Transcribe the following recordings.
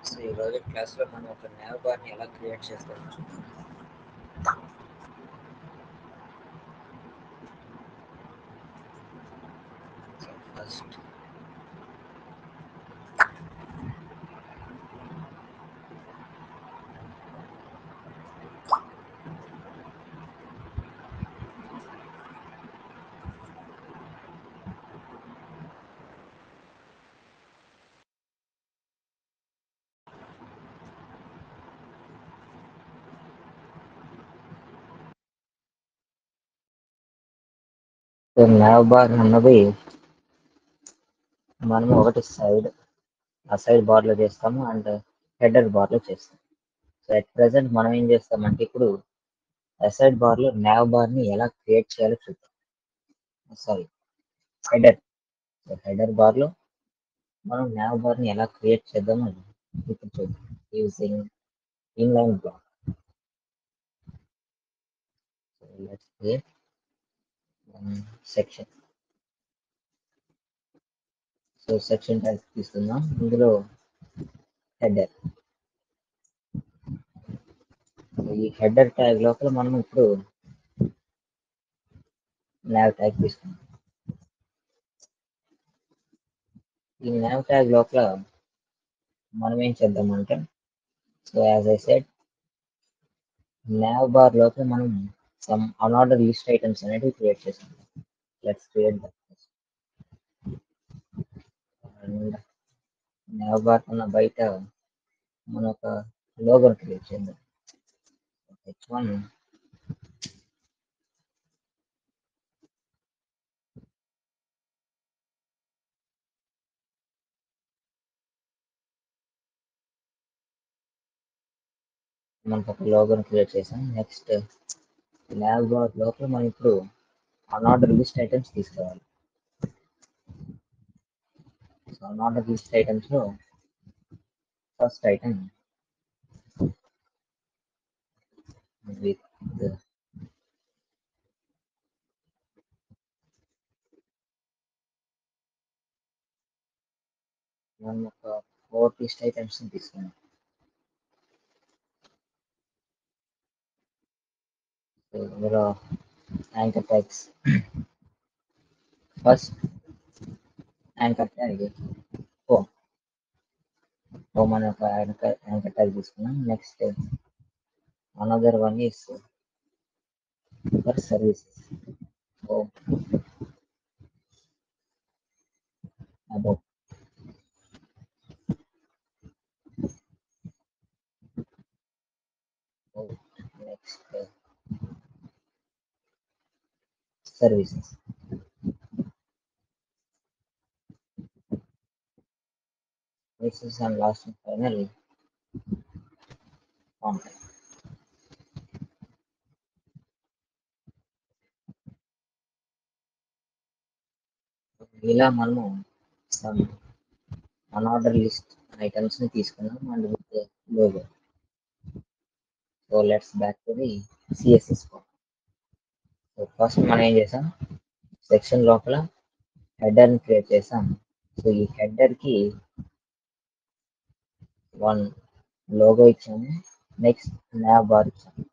So ఈరోజు క్లాస్లో మనం ఒక నేవ్ బార్ని ఎలా క్రియేట్ చేస్తామో చూద్దాం so first so nav bar అన్నది మనం ఒకటి సైడ్ ఆ సైడ్ బార్లో చేస్తాము అండ్ హెడర్ బార్లో చేస్తాం సో అట్ ప్రెసెంట్ మనం ఏం చేస్తామంటే ఇప్పుడు సైడ్ బార్లో నేవ్ బార్ని ఎలా క్రియేట్ చేయాలో చూద్దాం సారీ హెడర్ సో హెడర్ బార్లో మనం నేవ్ బార్ని ఎలా క్రియేట్ చేద్దామో ఇప్పుడు చూద్దాం using inline block so let's create section so section type తీసుకుందాం ఇందులో హెడర్ ఈ హెడర్ ట్యాగ్ లోపల మనం ఇప్పుడు నావ్ ట్యాగ్ తీసుకుందాం ఈ నావ్ ట్యాగ్ లోపల మనం ఏం చేద్దామంటే so as I said nav bar లోపల మనం సమ్ అన్ఆర్డర్ లిస్ట్ ఐటమ్స్ అనేవి క్రియేట్ చేసాం let's create that and nav bar కన్నా బయట మన ఒక లోగో క్రియేట్ చేద్దాం హెచ్ వన్ మనకు ఒక లోగోని క్రియేట్ చేసాం నెక్స్ట్ ల్యాబ్ బార్ లోపల మనం ఇప్పుడు అన్ఆర్డర్ లిస్ట్ ఐటమ్స్ తీసుకోవాలి సో అన్ఆర్డర్ లిస్ట్ ఐటమ్స్ లో ఫస్ట్ ఐటమ్ విత్ మనం ఒక ఫోర్ లిస్ట్ ఐటమ్స్ తీసుకున్నాం సో ఇందులో anchor tags first anchor tag home home అనే ఒక యాంకర్ యాంకర్ ట్యాగ్ తీసుకున్నాం next another one is for services home about next services services and last and finally content. ఇలా మనము some unordered list items ని తీసుకున్నాం and with logo so let's back to the CSS so first మనం ఏం చేసాం section లోపల header ని create చేసాం సో ఈ హెడర్ కి వన్ లోగో ఇచ్చాము నెక్స్ట్ న్యావ్ బార్ ఇచ్చాము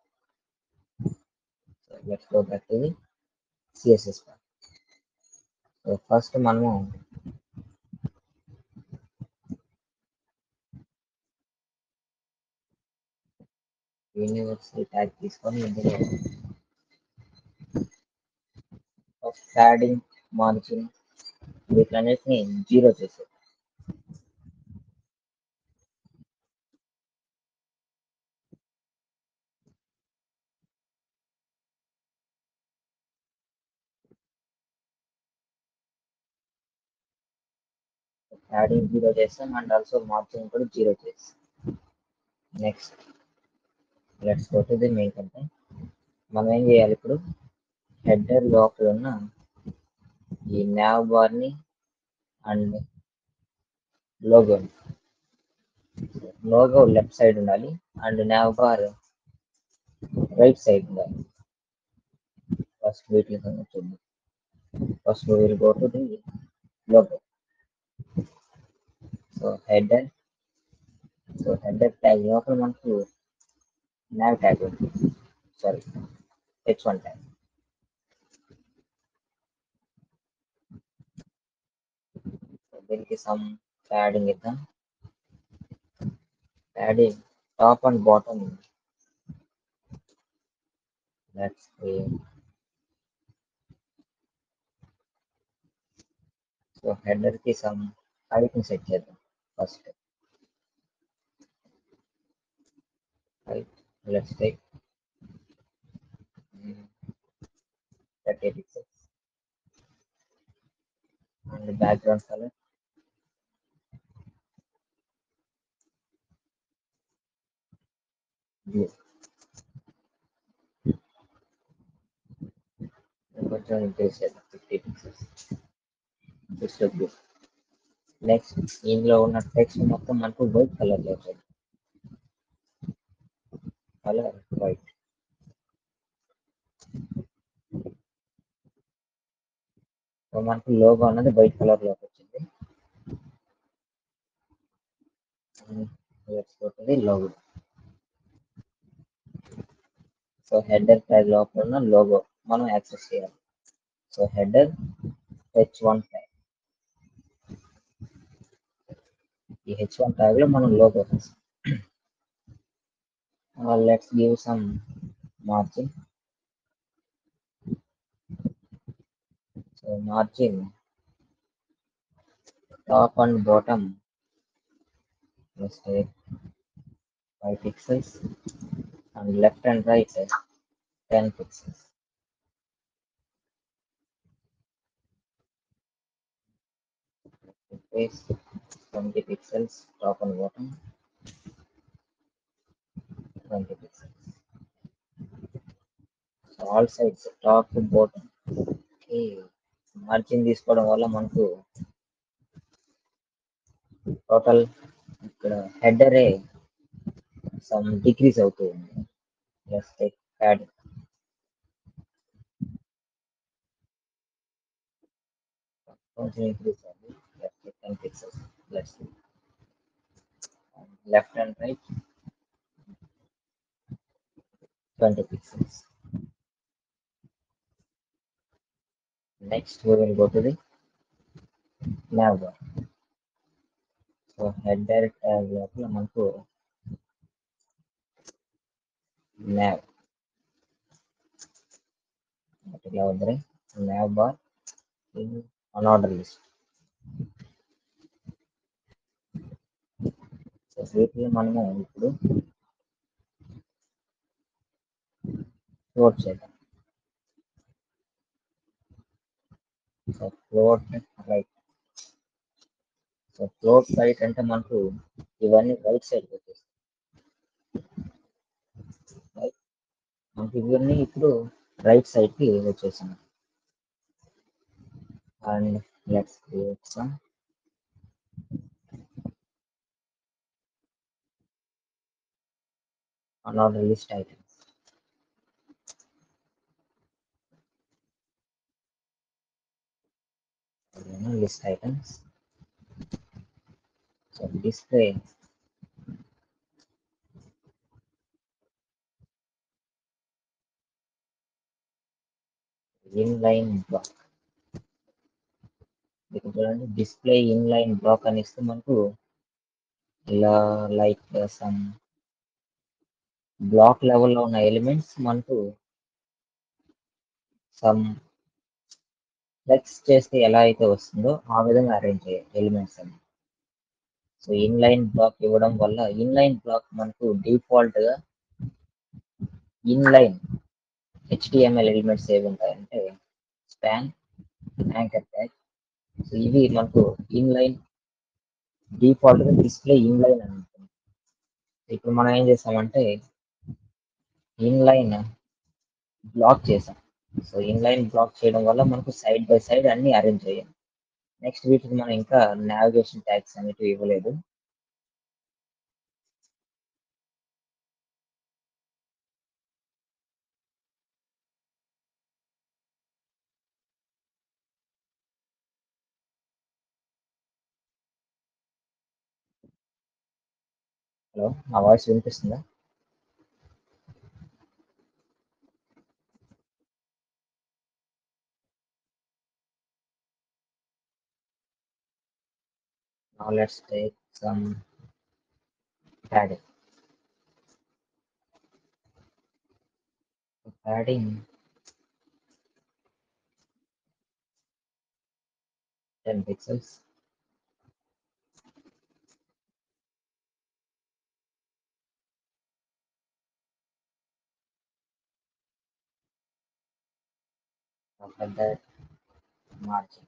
so let's go back to the CSS bar so first మనము యూనివర్సల్ ట్యాగ్ తీసుకొని ఇందులో ప్యాడింగ్ మార్జిన్ వీటన్నిటిని జీరో చేసేది ప్యాడింగ్ జీరో చేస్తాం అండ్ ఆల్సో మార్జిన్ కూడా జీరో చేస్తాం next let's go to the main content మనం ఏం చేయాలి ఇప్పుడు హెడర్ లోపల ఉన్న ఈ నావ్ బార్ ని and logo logo left side ఉండాలి and nav bar right side ఉండాలి ఫస్ట్ వీటిని చూద్దాం first we will go to the logo so header so so header tag లోపల మనకు nav ట్యాగ్ ఉంది సారీ హెచ్ వన్ ట్యాగ్ దీనికి some padding ఇద్దాం padding top and bottom let's so header కి some height ని set చేద్దాం first height let's take thirty pixels and background colour blue కొంచెం increase చేద్దాం fifty pixels just blue next ఇందులో ఉన్న text మొత్తం మనకు వైట్ కలర్ లో వస్తుంది కలర్ వైట్ సో మనకు లోగో అన్నది వైట్ కలర్ లోకి వచ్చింది వేసుకోతుంది లోగో సో హెడర్ ట్యాగ్ లోపల ఉన్న లోగో మనం యాక్సెస్ చేయాలి so header H one tag ఈ హెచ్ వన్ ట్యాగ్ లో మనం logo let's give some margin so margin top and bottom let's take 5 pixels and left and right 10 pixels space 20 pixels top and bottom 20 pixels so all sides top to bottom okay margin తీసుకోవడం వల్ల మనకు total ఇక్కడ హెడరే some decrease అవుతూ ఉంది let's take pad కొంచెం increase అయింది let's take 10 pixels let's left and right 20 pixels next we will go to the nav bar so header tag లోపల మనకు nav ఇలా ఉంది nav bar in unordered list so వీటిని మనము ఇప్పుడు ఫ్లోట్ చేద్దాం so float right so float right అంటే మనకు ఇవన్నీ రైట్ సైడ్ వచ్చేస్తాయి రైట్ మనకి ఇవన్నీ ఇప్పుడు రైట్ సైడ్ కి వచ్చేసాయి and let's create some unordered list items again list items so display inline block ఇక్కడ చూడండి డిస్ప్లే ఇన్లైన్ బ్లాక్ అని ఇస్తే మనకు ఇలా లైక్ సమ్ బ్లాక్ లెవెల్లో ఉన్న ఎలిమెంట్స్ మనకు సమ్ ఫ్లెక్స్ చేస్తే ఎలా అయితే వస్తుందో ఆ విధంగా అరేంజ్ చేయాలి ఎలిమెంట్స్ అని సో ఇన్లైన్ బ్లాక్ ఇవ్వడం వల్ల ఇన్లైన్ బ్లాక్ మనకు డిఫాల్ట్ గా ఇన్లైన్ హెచ్టిఎంఎల్ ఎలిమెంట్స్ ఏవి ఉంటాయంటే స్పాన్ యాంకర్ ట్యాగ్ సో ఇవి మనకు ఇన్లైన్ డిఫాల్ట్ గా డిస్ప్లే ఇన్లైన్ అని ఉంటుంది ఇప్పుడు మనం ఏం చేసామంటే ఇన్లైన్ బ్లాక్ చేసాం సో ఇన్లైన్ బ్లాక్ చేయడం వల్ల మనకు సైడ్ బై సైడ్ అన్ని అరేంజ్ అయ్యాయి నెక్స్ట్ వీటికి మనం ఇంకా నావిగేషన్ ట్యాగ్స్ అనేటివి ఇవ్వలేదు హలో నా వాయిస్ వినిపిస్తుందా Now let's take some padding. So padding 10 pixels. After that, margin.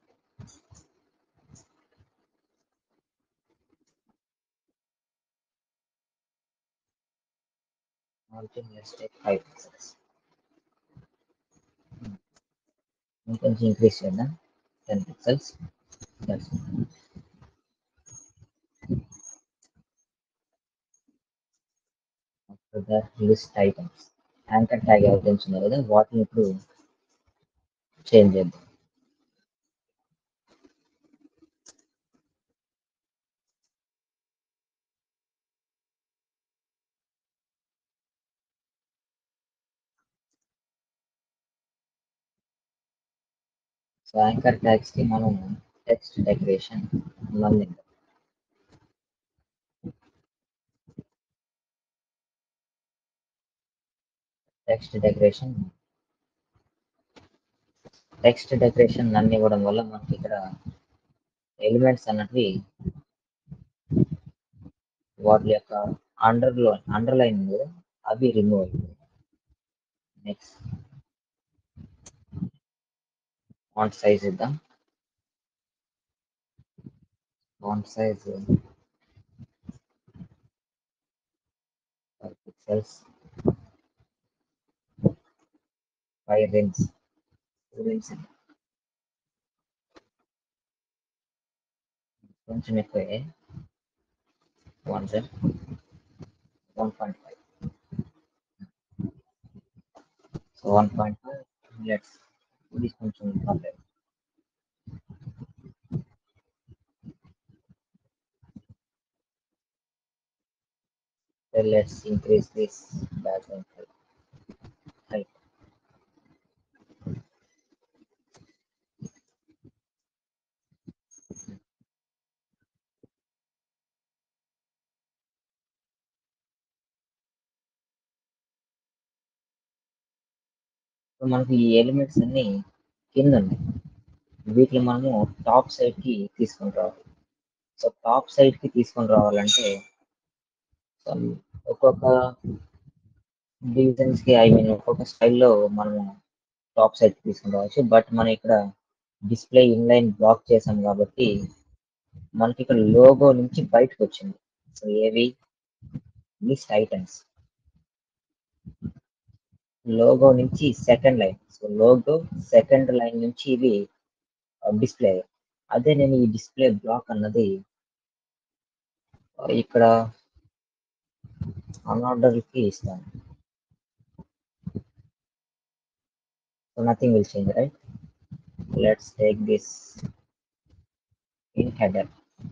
Margin, let's take 5 pixels. ఇంకొంచెం ఇంక్రీస్ చేద్దాం ten pixels that's after that list items anchor tag items ఉన్నాయి కదా వాటిని ఇప్పుడు చేంజ్ చేద్దాం సో యాంకర్ ట్యాగ్స్ కి మనం టెక్స్ట్ డెకరేషన్ మళ్ళీ text decoration text decoration none ఇవ్వడం వల్ల మనకి ఇక్కడ ఎలిమెంట్స్ అన్నటివి వాటి యొక్క అండర్లో అండర్లైన్ ఉంది కదా అవి రిమూవ్ అయిపోయి నెక్స్ట్ ఫాంట్ సైజ్ ఇద్దాం font size five pixels five rems two rems కొంచెం ఎక్కువే one set one point five so one point five let's ఇది కొంచెం పర్లేదు Then let's increase this background height. height. So మనకి ఈ ఎలిమెంట్స్ అన్ని కింద ఉన్నాయి వీటిని మనము టాప్ సైడ్ కి తీసుకొని రావాలి సో టాప్ సైడ్ కి తీసుకొని రావాలంటే some ఒక్కొక్క డివిజన్స్ కి ఐ మీన్ ఒక్కొక్క స్టైల్లో మనము టాప్ సైడ్ కి తీసుకొని రావచ్చు బట్ మనం ఇక్కడ డిస్ప్లే ఇన్లైన్ బ్లాక్ చేసాం కాబట్టి మనకి ఇక్కడ లోగో నుంచి బయటకు వచ్చింది సో ఏవి లిస్ట్ ఐటమ్స్ లోగో నుంచి second line so logo second line నుంచి ఇవి డిస్ప్లే అదే నేను ఈ డిస్ప్లే బ్లాక్ అన్నది ఆ, ఇక్కడ అన్ఆర్డర్ కి ఇస్తాను so nothing will change right let's take this in header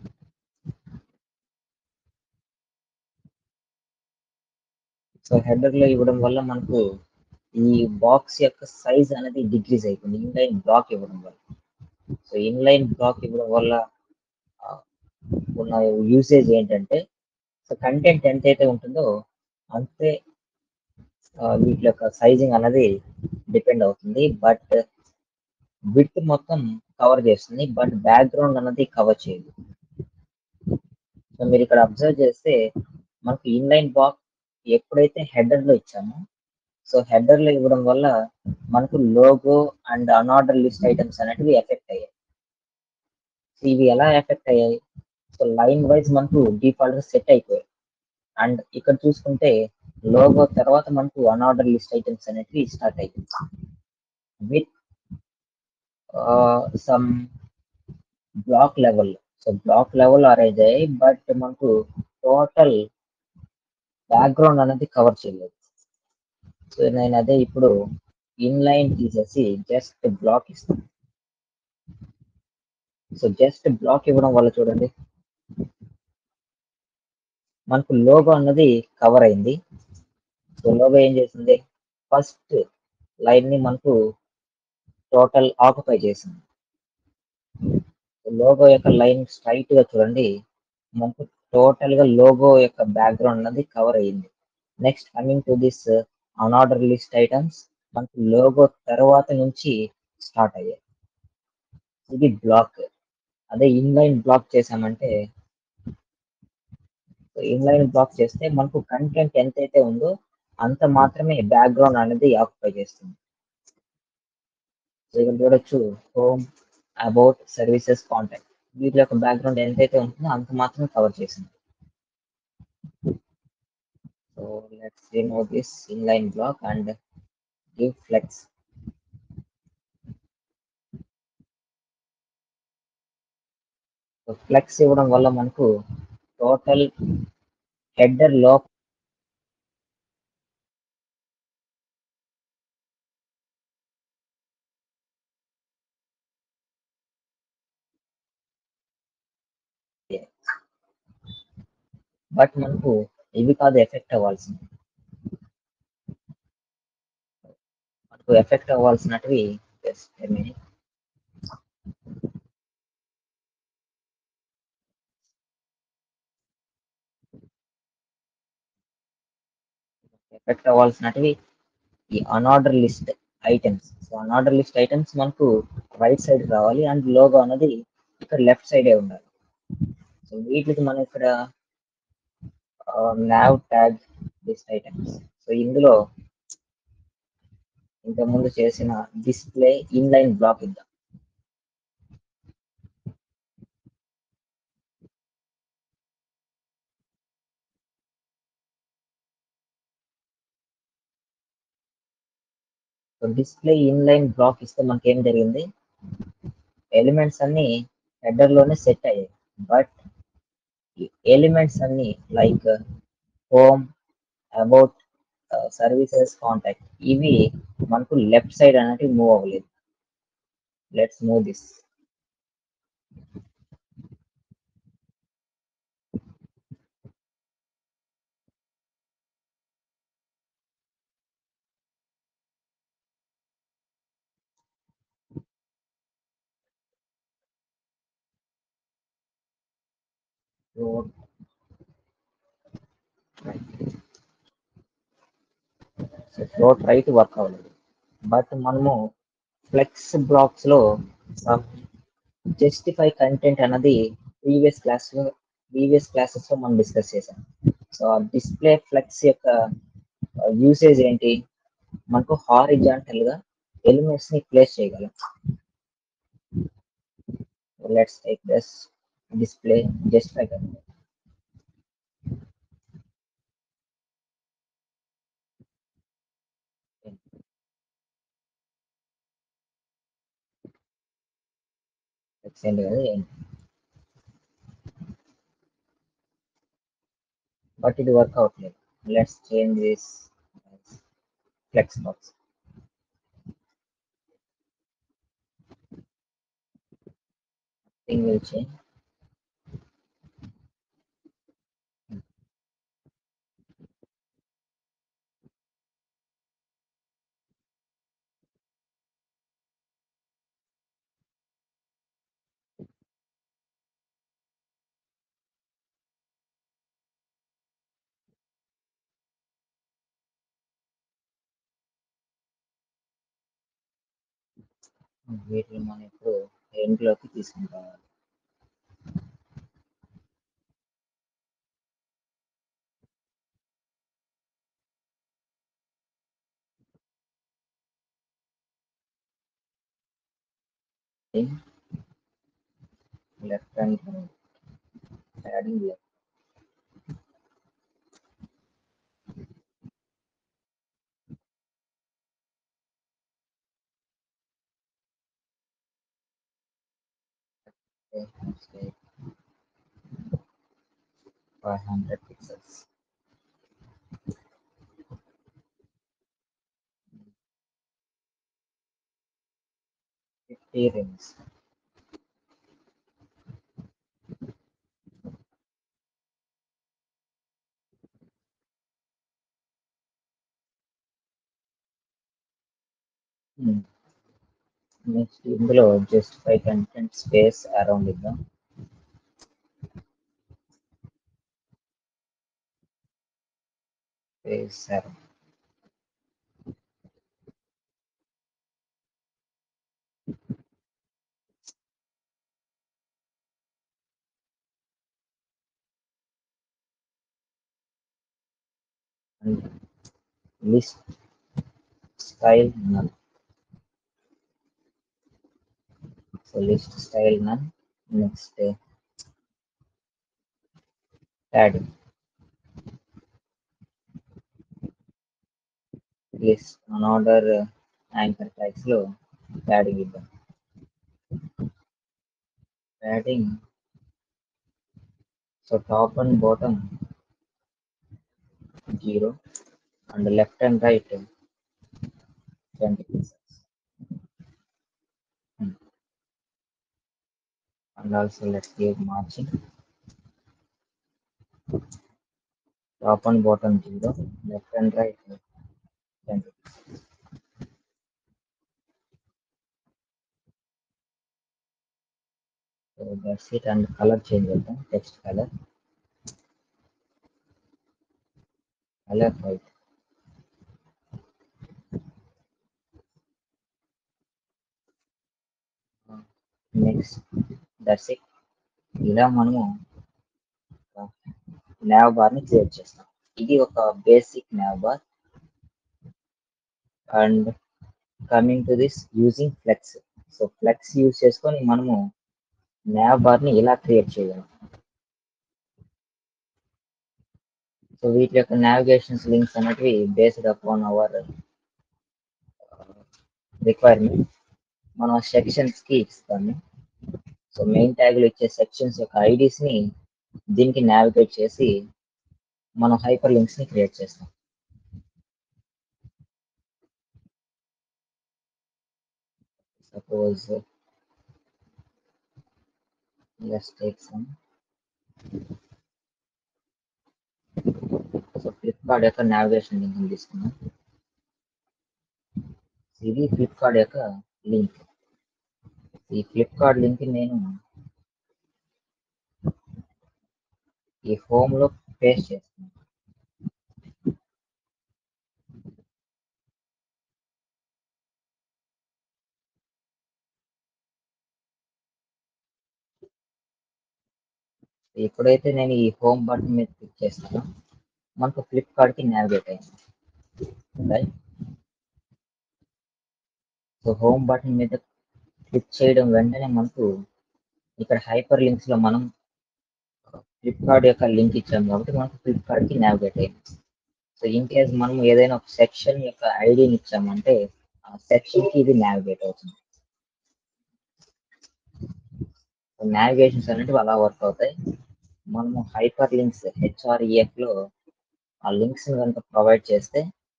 so header లో ఇవ్వడం వల్ల మనకు ఈ బాక్స్ యొక్క సైజ్ అనేది డిక్రీజ్ అయిపోయింది ఇన్లైన్ బ్లాక్ ఇవ్వడం వల్ల సో ఇన్లైన్ బ్లాక్ ఇవ్వడం వల్ల ఆ, ఉన్న యూసేజ్ ఏంటంటే సో కంటెంట్ ఎంత అయితే ఉంటుందో అంతే ఆ, వీటి యొక్క సైజింగ్ అనేది డిపెండ్ అవుతుంది బట్ విత్ మొత్తం కవర్ చేస్తుంది బట్ బ్యాక్గ్రౌండ్ అన్నది కవర్ చేయదు సో మీరు ఇక్కడ అబ్జర్వ్ చేస్తే మనకు ఇన్లైన్ బాక్స్ ఎప్పుడైతే హెడర్ లో ఇచ్చామో సో హెడర్ లో ఇవ్వడం వల్ల మనకు logo and unordered list items అనేటివి ఎఫెక్ట్ అయ్యాయి సో ఇవి ఎలా ఎఫెక్ట్ అయ్యాయి సో లైన్ వైజ్ మనకు డిఫాల్ట్ గా సెట్ అయిపోయాయి అండ్ ఇక్కడ చూసుకుంటే లోగో తర్వాత మనకు అన్ఆర్డర్ లిస్ట్ ఐటమ్స్ అనేటివి స్టార్ట్ అయ్యాయి with some block level so block level arrange అయ్యాయి బట్ మనకు టోటల్ బ్యాక్గ్రౌండ్ అనేది కవర్ చేయలేదు సో నేను అదే ఇప్పుడు ఇన్లైన్ తీసేసి జస్ట్ బ్లాక్ ఇస్తాను సో జస్ట్ బ్లాక్ ఇవ్వడం వల్ల చూడండి మనకు లోగో అన్నది కవర్ అయింది సో లోగో ఏం చేసింది ఫస్ట్ లైన్ ని మనకు టోటల్ ఆక్యుపై చేసింది లోగో యొక్క లైన్ స్ట్రైట్ గా చూడండి మనకు టోటల్ గా లోగో యొక్క బ్యాక్గ్రౌండ్ అన్నది కవర్ అయ్యింది next coming to this unordered list items మనకు లోగో తర్వాత నుంచి స్టార్ట్ అయ్యాయి ఇది బ్లాక్ అదే ఇన్లైన్ బ్లాక్ చేసామంటే ఇన్లైన్ బ్లాక్ చేస్తే మనకు కంటెంట్ ఎంతైతే ఉందో అంత మాత్రమే బ్యాక్గ్రౌండ్ అనేది ఆక్యుపై చేస్తుంది సో ఇక్కడ చూడొచ్చు హోమ్ అబౌట్ సర్వీసెస్ కాంటాక్ట్ వీటి యొక్క బ్యాక్గ్రౌండ్ ఎంతైతే ఉంటుందో అంత మాత్రమే కవర్ చేసింది so let's remove this inline block and give flex flex ఇవ్వడం వల్ల మనకు టోటల్ హెడర్ లో బట్ మనకు ఇవి కాదు ఎఫెక్ట్ అవ్వాల్సింది మనకు ఎఫెక్ట్ అవ్వాల్సినటివి just a minute. ఎఫెక్ట్ అవ్వాల్సినటివి ఈ unordered list items so unordered list items మనకు రైట్ సైడ్ రావాలి అండ్ లోగో అన్నది ఇక్కడ లెఫ్ట్ సైడే ఉండాలి సో వీటికి మనం ఇక్కడ nav tag list items so ఇందులో ఇంతకుముందు చేసిన డిస్ప్లే ఇన్లైన్ బ్లాక్ ఇద్దాం సో డిస్ప్లే ఇన్లైన్ బ్లాక్ ఇస్తే మనకి ఏం జరిగింది ఎలిమెంట్స్ అన్ని హెడర్ లోనే సెట్ అయ్యాయి బట్ ఈ ఎలిమెంట్స్ అన్ని like home about services contact ఇవి మనకు లెఫ్ట్ సైడ్ అనేది మూవ్ అవ్వలేదు let's move this so float right work అవ్వలేదు బట్ మనము ఫ్లెక్స్ బ్లాక్స్ లో జస్టిఫై కంటెంట్ అన్నది ప్రీవియస్ క్లాస్ లో ప్రీవియస్ క్లాసెస్ లో మనం డిస్కస్ చేసాం సో ఆ డిస్ప్లే ఫ్లెక్స్ యొక్క యూసేజ్ ఏంటి మనకు హారిజాంటల్ గా ఎలిమెంట్స్ ని ప్లేస్ చేయగలం let's take this display justify content extend కదా ఏంటి బట్ ఇది వర్క్ అవట్లేదు let's change this flex box thing will change వీటిని మనం ఇప్పుడు ఎండ్లోకి తీసుకుని రావాలి left and right adding left okay, let's take 500 pixels Fifty rings. Next ఇందులో జస్టిఫై కంటెంట్ స్పేస్ అరౌండ్ ఇద్దాం space around and list style none. So list style none. Next uh, padding. List unorder uh, anchor tags లో padding ఇద్దాం padding so top and bottom zero and left and right 20 pixels Hmm. and also let's give margin top and bottom zero left and right 20 pixels. so that's it and color change చేద్దాం text color color white next that's it ఇలా మనము nav bar ని create చేస్తాం ఇది ఒక basic nav bar and coming to this using flex so flex use చేసుకొని మనము nav bar ని ఇలా క్రియేట్ చేయగలం సో వీటి యొక్క నావిగేషన్స్ లింక్స్ అనేటివి బేస్డ్ అపాన్ అవర్ రిక్వైర్మెంట్ మనం సెక్షన్స్ కి ఇస్తాము సో మెయిన్ ట్యాగ్ లో ఇచ్చే సెక్షన్స్ యొక్క ఐడీస్ ని దీనికి నావిగేట్ చేసి మనం హైపర్ లింక్స్ ని క్రియేట్ చేస్తాం suppose let's take some so Flipkart యొక్క నావిగేషన్ లింక్ తీసుకున్నాం ఇది ఫ్లిప్కార్ట్ యొక్క లింక్ ఈ ఫ్లిప్కార్ట్ లింక్ నేను ఈ హోమ్ లో పేస్ట్ చేస్తాను ఎప్పుడైతే నేను ఈ హోమ్ బటన్ మీద క్లిక్ చేస్తానో మనకు ఫ్లిప్కార్ట్ కి నావిగేట్ అయింది రైట్ సో హోమ్ బటన్ మీద క్లిక్ చేయడం వెంటనే మనకు ఇక్కడ హైపర్ లింక్స్ లో మనం ఫ్లిప్కార్ట్ యొక్క లింక్ ఇచ్చాం కాబట్టి మనకు ఫ్లిప్కార్ట్ కి నావిగేట్ అయింది సో ఇన్ కేస్ మనం ఏదైనా ఒక సెక్షన్ యొక్క ఐడిని ఇచ్చామంటే ఆ సెక్షన్ కి ఇది నావిగేట్ అవుతుంది నావిగేషన్స్ అనేవి అలా వర్క్ అవుతాయి మనము హైపర్ లింక్స్ హెచ్ఆర్ఈఎఫ్ లో ఆ లింక్స్ కనుక ప్రొవైడ్ చేస్తే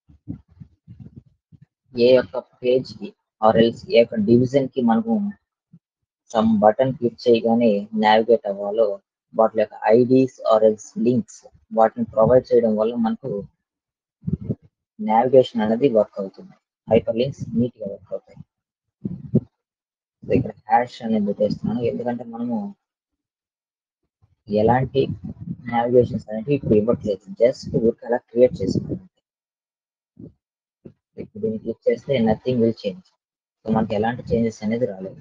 ఏ యొక్క పేజ్ కి ఆర్ ఎల్స్ ఏ యొక్క డివిజన్ కి మనము సమ్ బటన్ క్లిక్ చేయగానే నావిగేట్ అవ్వాలో వాటి యొక్క ఐడీస్ ఆర్ ఎల్స్ లింక్స్ వాటిని ప్రొవైడ్ చేయడం వల్ల మనకు నావిగేషన్ అనేది వర్క్ అవుతుంది హైపర్ లింక్స్ నీట్ గా వర్క్ అవుతాయి సో ఇక్కడ హ్యాష్ అనేది పెట్టేస్తున్నాను ఎందుకంటే మనము ఎలాంటి నావిగేషన్స్ అనేవి ఇప్పుడు ఇవ్వట్లేదు జస్ట్ ఊరికి అలా క్రియేట్ చేసుకున్నాం ఇప్పుడు దీన్ని క్లిక్ చేస్తే నథింగ్ విల్ చేంజ్ సో మనకి ఎలాంటి చేంజెస్ అనేది రాలేదు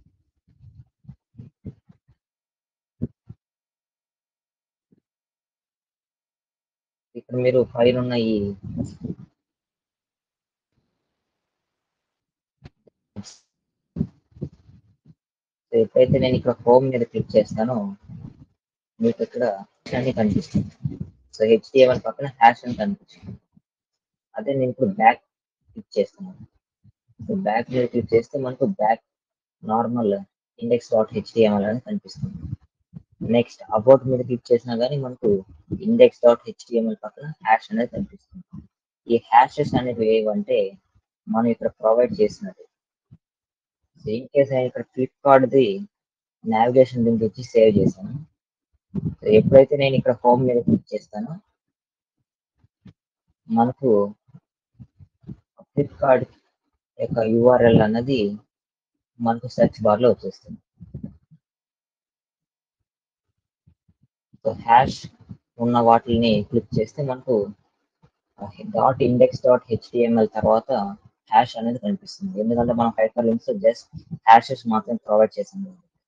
ఇక్కడ మీరు పైన ఉన్న ఈ సో ఎప్పుడైతే నేను ఇక్కడ హోమ్ మీద క్లిక్ చేస్తానో మీకు ఇక్కడ అన్ని కనిపిస్తుంది సో హెచ్డిఎంఎల్ పక్కన హ్యాష్ అని కనిపిస్తుంది అదే నేను ఇప్పుడు బ్యాక్ క్లిక్ చేస్తున్నాను సో బ్యాక్ మీద క్లిక్ చేస్తే మనకు back normal index dot HTML అని కనిపిస్తుంది నెక్స్ట్ అబౌట్ మీద క్లిక్ చేసినా కానీ మనకు ఇండెక్స్ డాట్ హెచ్డిఎంఎల్ పక్కన హ్యాష్ అనేది కనిపిస్తుంది ఈ హ్యాషెస్ అనేవి ఏవంటే మనం ఇక్కడ ప్రొవైడ్ చేసినట్టు సో ఇన్ కేస్ నేను ఇక్కడ ఫ్లిప్కార్ట్ది నావిగేషన్ లింక్ ఇచ్చి సేవ్ చేశాను సో ఎప్పుడైతే నేను ఇక్కడ హోమ్ మీద క్లిక్ చేస్తానో మనకు ఫ్లిప్కార్ట్ యొక్క యూఆర్ఎల్ అన్నది మనకు సెర్చ్ బార్ లో వచ్చేస్తుంది సో హ్యాష్ ఉన్న వాటిని క్లిక్ చేస్తే మనకు డాట్ ఇండెక్స్ డాట్ హెచ్డిఎంఎల్ తర్వాత హ్యాష్ అనేది కనిపిస్తుంది ఎందుకంటే మనం హైపర్ లింక్స్ జస్ట్ హ్యాషెస్ మాత్రం ప్రొవైడ్ చేసాం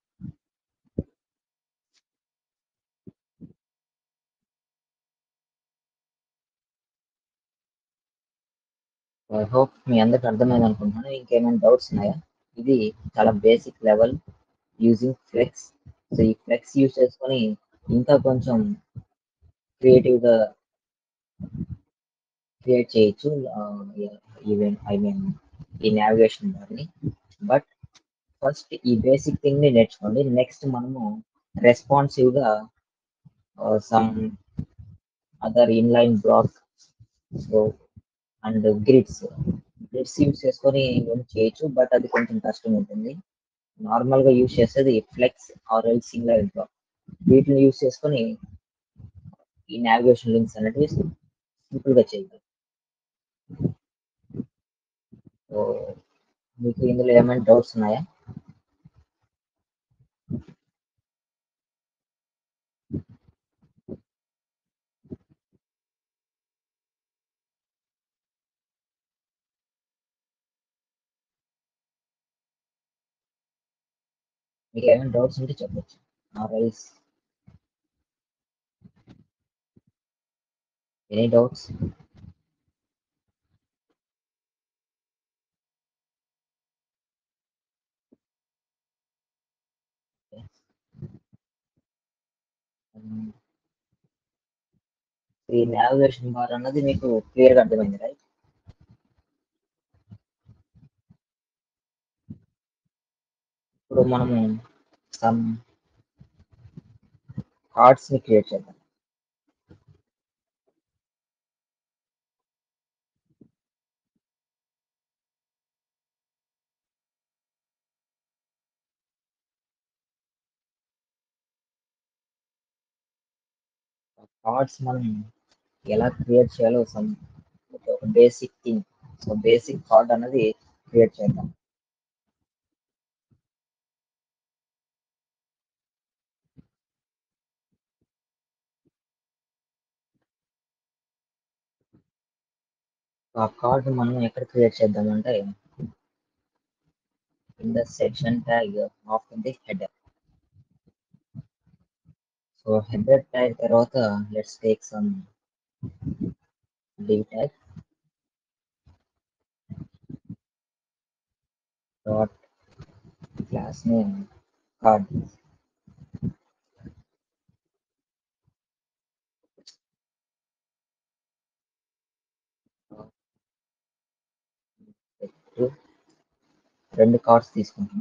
ఐ హోప్ మీ అందరికి అర్థమైంది అనుకుంటున్నాను ఇంకేమైనా డౌట్స్ ఉన్నాయా ఇది చాలా basic level using flex so ఈ ఫ్లెక్స్ యూజ్ చేసుకొని ఇంకా కొంచెం క్రియేటివ్ గా క్రియేట్ చేయొచ్చు ఈవెన్ ఐ మీన్ ఈ నావిగేషన్ బార్ని బట్ ఫస్ట్ ఈ బేసిక్ థింగ్ ని నేర్చుకోండి నెక్స్ట్ మనము రెస్పాన్సివ్ గా some other inline block so and grids grids use చేసుకొని ఇవన్నీ చేయొచ్చు బట్ అది కొంచెం కష్టం ఉంటుంది నార్మల్ గా యూజ్ చేసేది flex or else single block వీటిని యూజ్ చేసుకొని ఈ నావిగేషన్ లింక్స్ అనేటివి సింపుల్ గా చేయగలరు సో మీకు ఇందులో ఏమైనా డౌట్స్ ఉన్నాయా మీకు ఏమైనా డౌట్స్ ఉంటే చెప్పొచ్చు ఆర్ఎల్స్ ఎనీ డౌట్స్ ఈ నావిగేషన్ బార్ అన్నది మీకు క్లియర్ గా అర్థమైంది రైట్ ఇప్పుడు మనము సమ్ కార్డ్స్ ని క్రియేట్ చేద్దాం కార్డ్స్ మనం ఎలా క్రియేట్ చేయాలో సమ్ ఒక basic thing so basic card అనేది క్రియేట్ చేద్దాం ఆ కార్డ్ మనం ఎక్కడ క్రియేట్ చేద్దామంటే in the section tag of the header so header tag తర్వాత let's take some div tag dot class name card రెండు కార్డ్స్ తీసుకుంటాం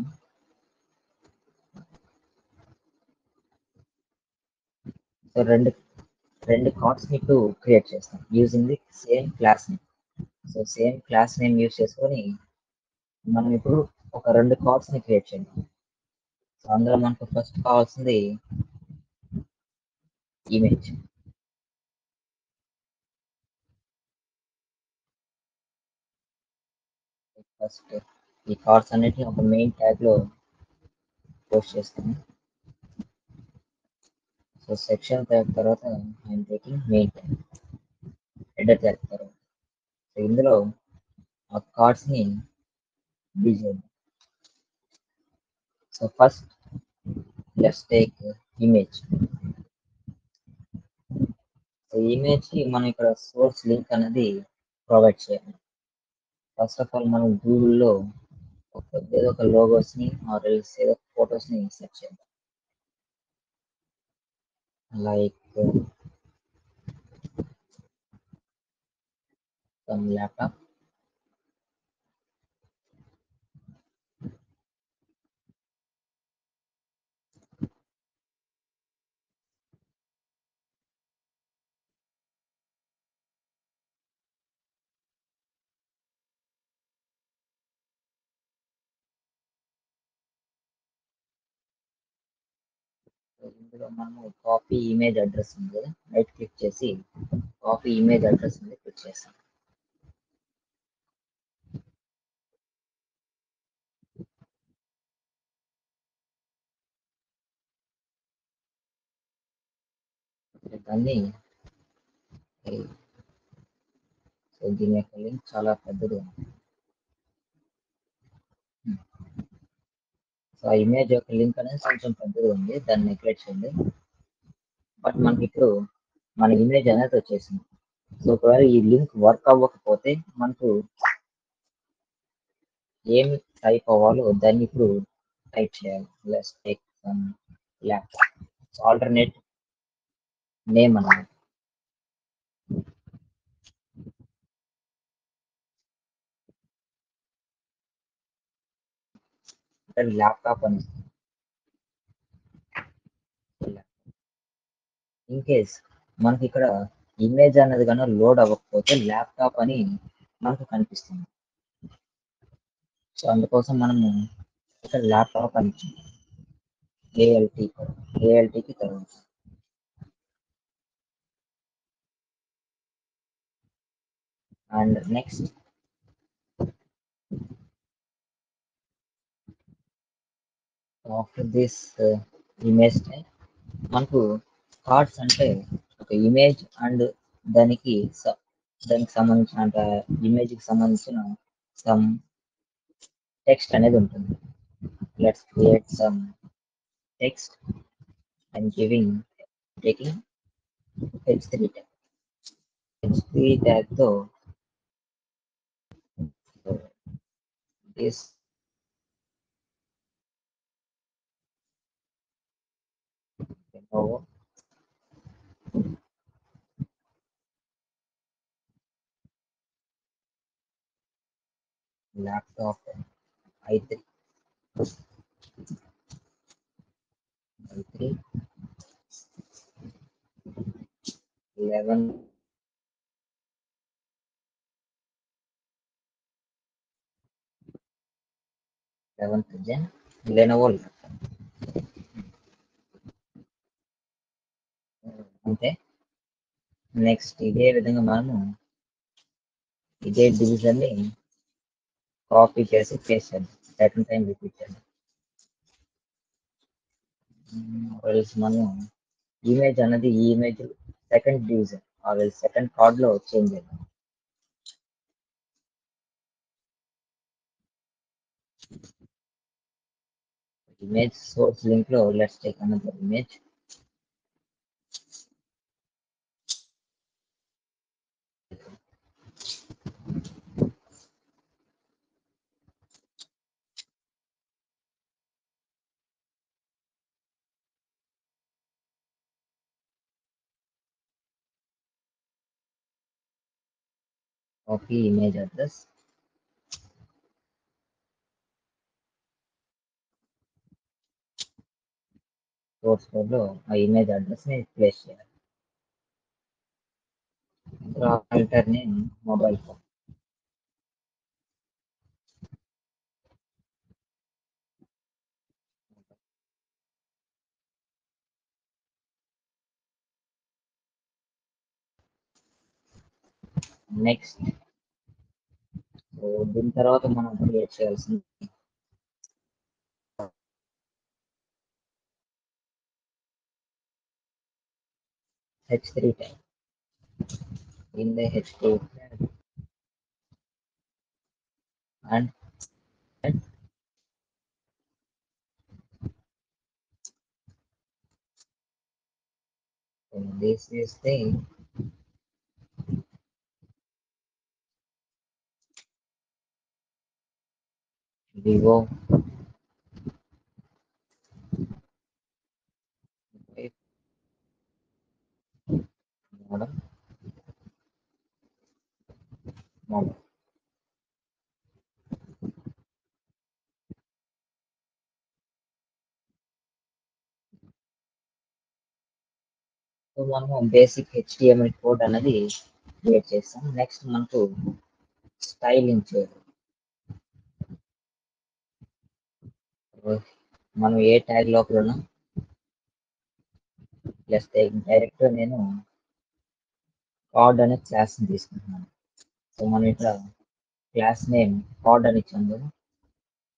సో రెండు రెండు కార్డ్స్ మీకు క్రియేట్ చేస్తాం using the same class name so same class name use చేసుకొని మనం ఇప్పుడు ఒక రెండు కార్డ్స్ ని క్రియేట్ చేద్దాం సో అందులో మనకు ఫస్ట్ కావాల్సింది ఇమేజ్ ఫస్ట్ ఈ కార్డ్స్ అన్నిటిని ఒక మెయిన్ ట్యాగ్ లో పోస్ట్ చేస్తాను సో సెక్షన్ ట్యాగ్ తర్వాత I'm taking main tag header tag తర్వాత సో ఇందులో ఆ కార్డ్స్ ని డీల్ చేద్దాం so first let's take image so image కి మనం ఇక్కడ సోర్స్ లింక్ అనేది ప్రొవైడ్ చేయాలి ఫస్ట్ ఆఫ్ ఆల్ మనం గూగుల్లో ఒక ఏదో ఒక లోగోస్ ని ఆర్ ఎల్స్ ఏదో ఫొటోస్ ని సెర్చ్ చేద్దాం లైక్ సమ్ ల్యాప్టాప్ ఇందులో మనము కాపీ ఇమేజ్ అడ్రస్ ఉంది కదా రైట్ క్లిక్ చేసి కాపీ ఇమేజ్ అడ్రస్ మీద క్లిక్ చేస్తాం దాన్ని సో దీని యొక్క లింక్ చాలా పెద్దది ఉంది సో ఆ ఇమేజ్ యొక్క లింక్ అనేది కొంచెం పెద్దది ఉంది దాన్ని నెగ్లెక్ట్ చేయండి బట్ మనకి ఇప్పుడు మన ఇమేజ్ అనేది వచ్చేసింది సో ఒకవేళ ఈ లింక్ వర్క్ అవ్వకపోతే మనకు ఏమి టైప్ అవ్వాలో దాన్ని ఇప్పుడు టైప్ చేయాలి let's take some laptop alternate name అన్నమాట ల్యాప్టాప్ అని ఇన్ కేస్ మనకి ఇక్కడ ఇమేజ్ అనేది కన్నా లోడ్ అవ్వకపోతే ల్యాప్టాప్ అని మనకు కనిపిస్తుంది సో అందుకోసం మనము ఇక్కడ ల్యాప్టాప్ అని ఏఎల్టీ ఏఎల్టీకి తర్వాత and next after this image మనకు కార్డ్స్ అంటే ఒక ఇమేజ్ అండ్ దానికి స- దానికి సంబంధించిన అంటే ఇమేజ్ కి సంబంధించిన సమ్ టెక్స్ట్ అనేది ఉంటుంది let's create some text and giving taking H three tag H three tag తో this Lenovo laptop i3 i3 11 11th gen Lenovo laptop అంతే నెక్స్ట్ ఇదే విధంగా మనము ఇదే డివిజన్ ని కాపీ చేసి పేస్ట్ చేద్దాం సెకండ్ టైం రిపీట్ చేద్దాం else మనం ఇమేజ్ అన్నది ఈ ఇమేజ్ సెకండ్ డివిజన్ ఆ సెకండ్ కార్డ్ లో చేంజ్ చేద్దాం ఇమేజ్ సోర్స్ లింక్ లో let's take another image copy image address source code లో ఆ ఇమేజ్ అడ్రస్ ని ప్లేస్ చేయాలి alter name mobile phone next so దీని తర్వాత మనం క్రియేట్ చేయాల్సింది H three time in the h2 and and so this is the vivo model model so మనము basic HTML code అనేది క్రియేట్ చేస్తాం నెక్స్ట్ మనకు స్టైలింగ్ చేయాలి మనం ఏ ట్యాగ్ లోపల ప్లస్ డైరెక్ట్ నేను కార్డ్ అనే క్లాస్ ని తీసుకుంటున్నాను సో మనం ఇక్కడ క్లాస్ నేమ్ కార్డ్ అని ఇచ్చాం కదా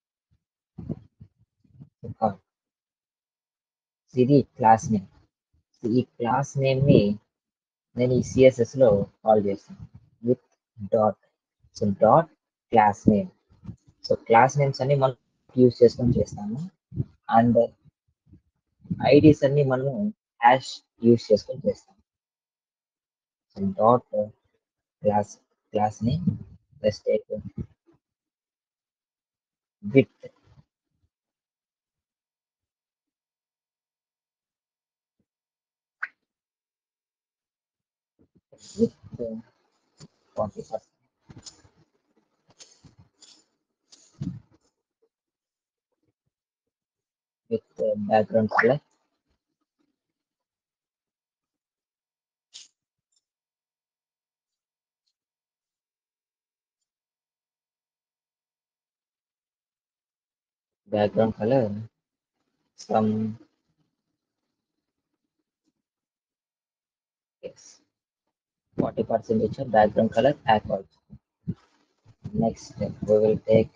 కార్డ్ ఇది క్లాస్ నేమ్ ఈ క్లాస్ నేమ్ ని నేను ఈ సిఎస్ఎస్ లో కాల్ చేస్తాను with dot so dot class name so class names అన్ని మనం యూజ్ చేసుకొని చేస్తాము అండ్ ఐడీస్ అన్ని మనము హ్యాష్ యూజ్ చేసుకొని చేస్తాం so dot class class name let's take width with uh, 40%. With uh, background color. Background color. Some yes. 40 percent of background color aqua. Next step we will take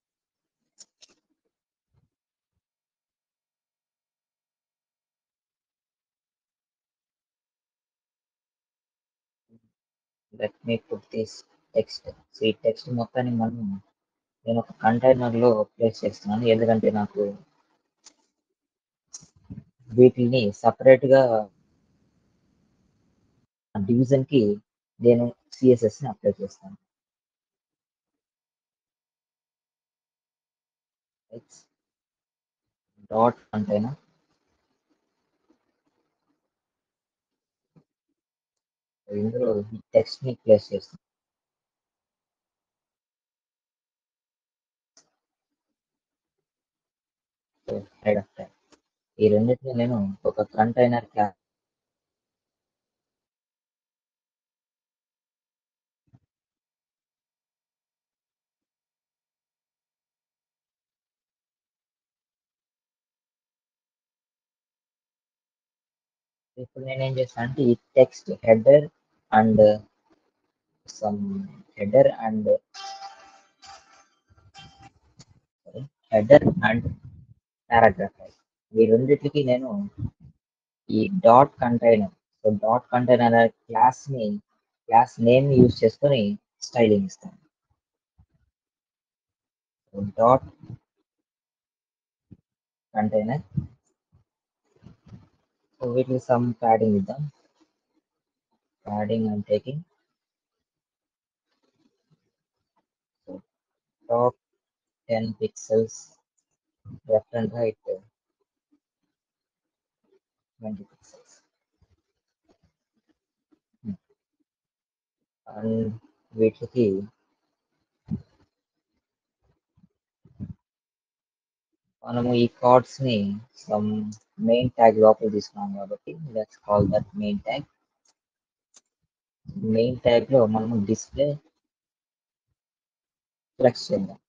let me put this text so ఈ text మొత్తాన్ని మనం నేను ఒక container లో place చేస్తున్నాను ఎందుకంటే నాకు వీటిని సపరేట్ గా డివిజన్ కి నేను సిఎస్ఎస్ ని అప్లై చేస్తాను డాట్ కంటైనర్ ఇందులో ఈ టెక్స్ట్ ని ప్లేస్ చేస్తాను హెడ్ ఆఫ్ టైం ఈ రెండింటిని నేను ఒక కంటైనర్ క్లాస్ ఇప్పుడు నేను ఏం చేస్తాను అంటే ఈ text header and some header and header and paragraph ఈ రెండింటికి నేను ఈ dot container so dot container class ని క్లాస్ నేమ్ యూజ్ చేసుకొని స్టైలింగ్ ఇస్తాను డాట్ కంటైనర్ సో వీటికి సమ్ ప్యాడింగ్ ఇద్దాం padding and taking top ten pixels left and right uh, 20 pixels Hmm. and వీటికి మనము ఈ కార్డ్స్ ని సమ్ మెయిన్ ట్యాగ్ లోపల తీసుకున్నాం కాబట్టి let's call that main tag main tag లో మనము డిస్ప్లే ఫ్లెక్స్ చేద్దాం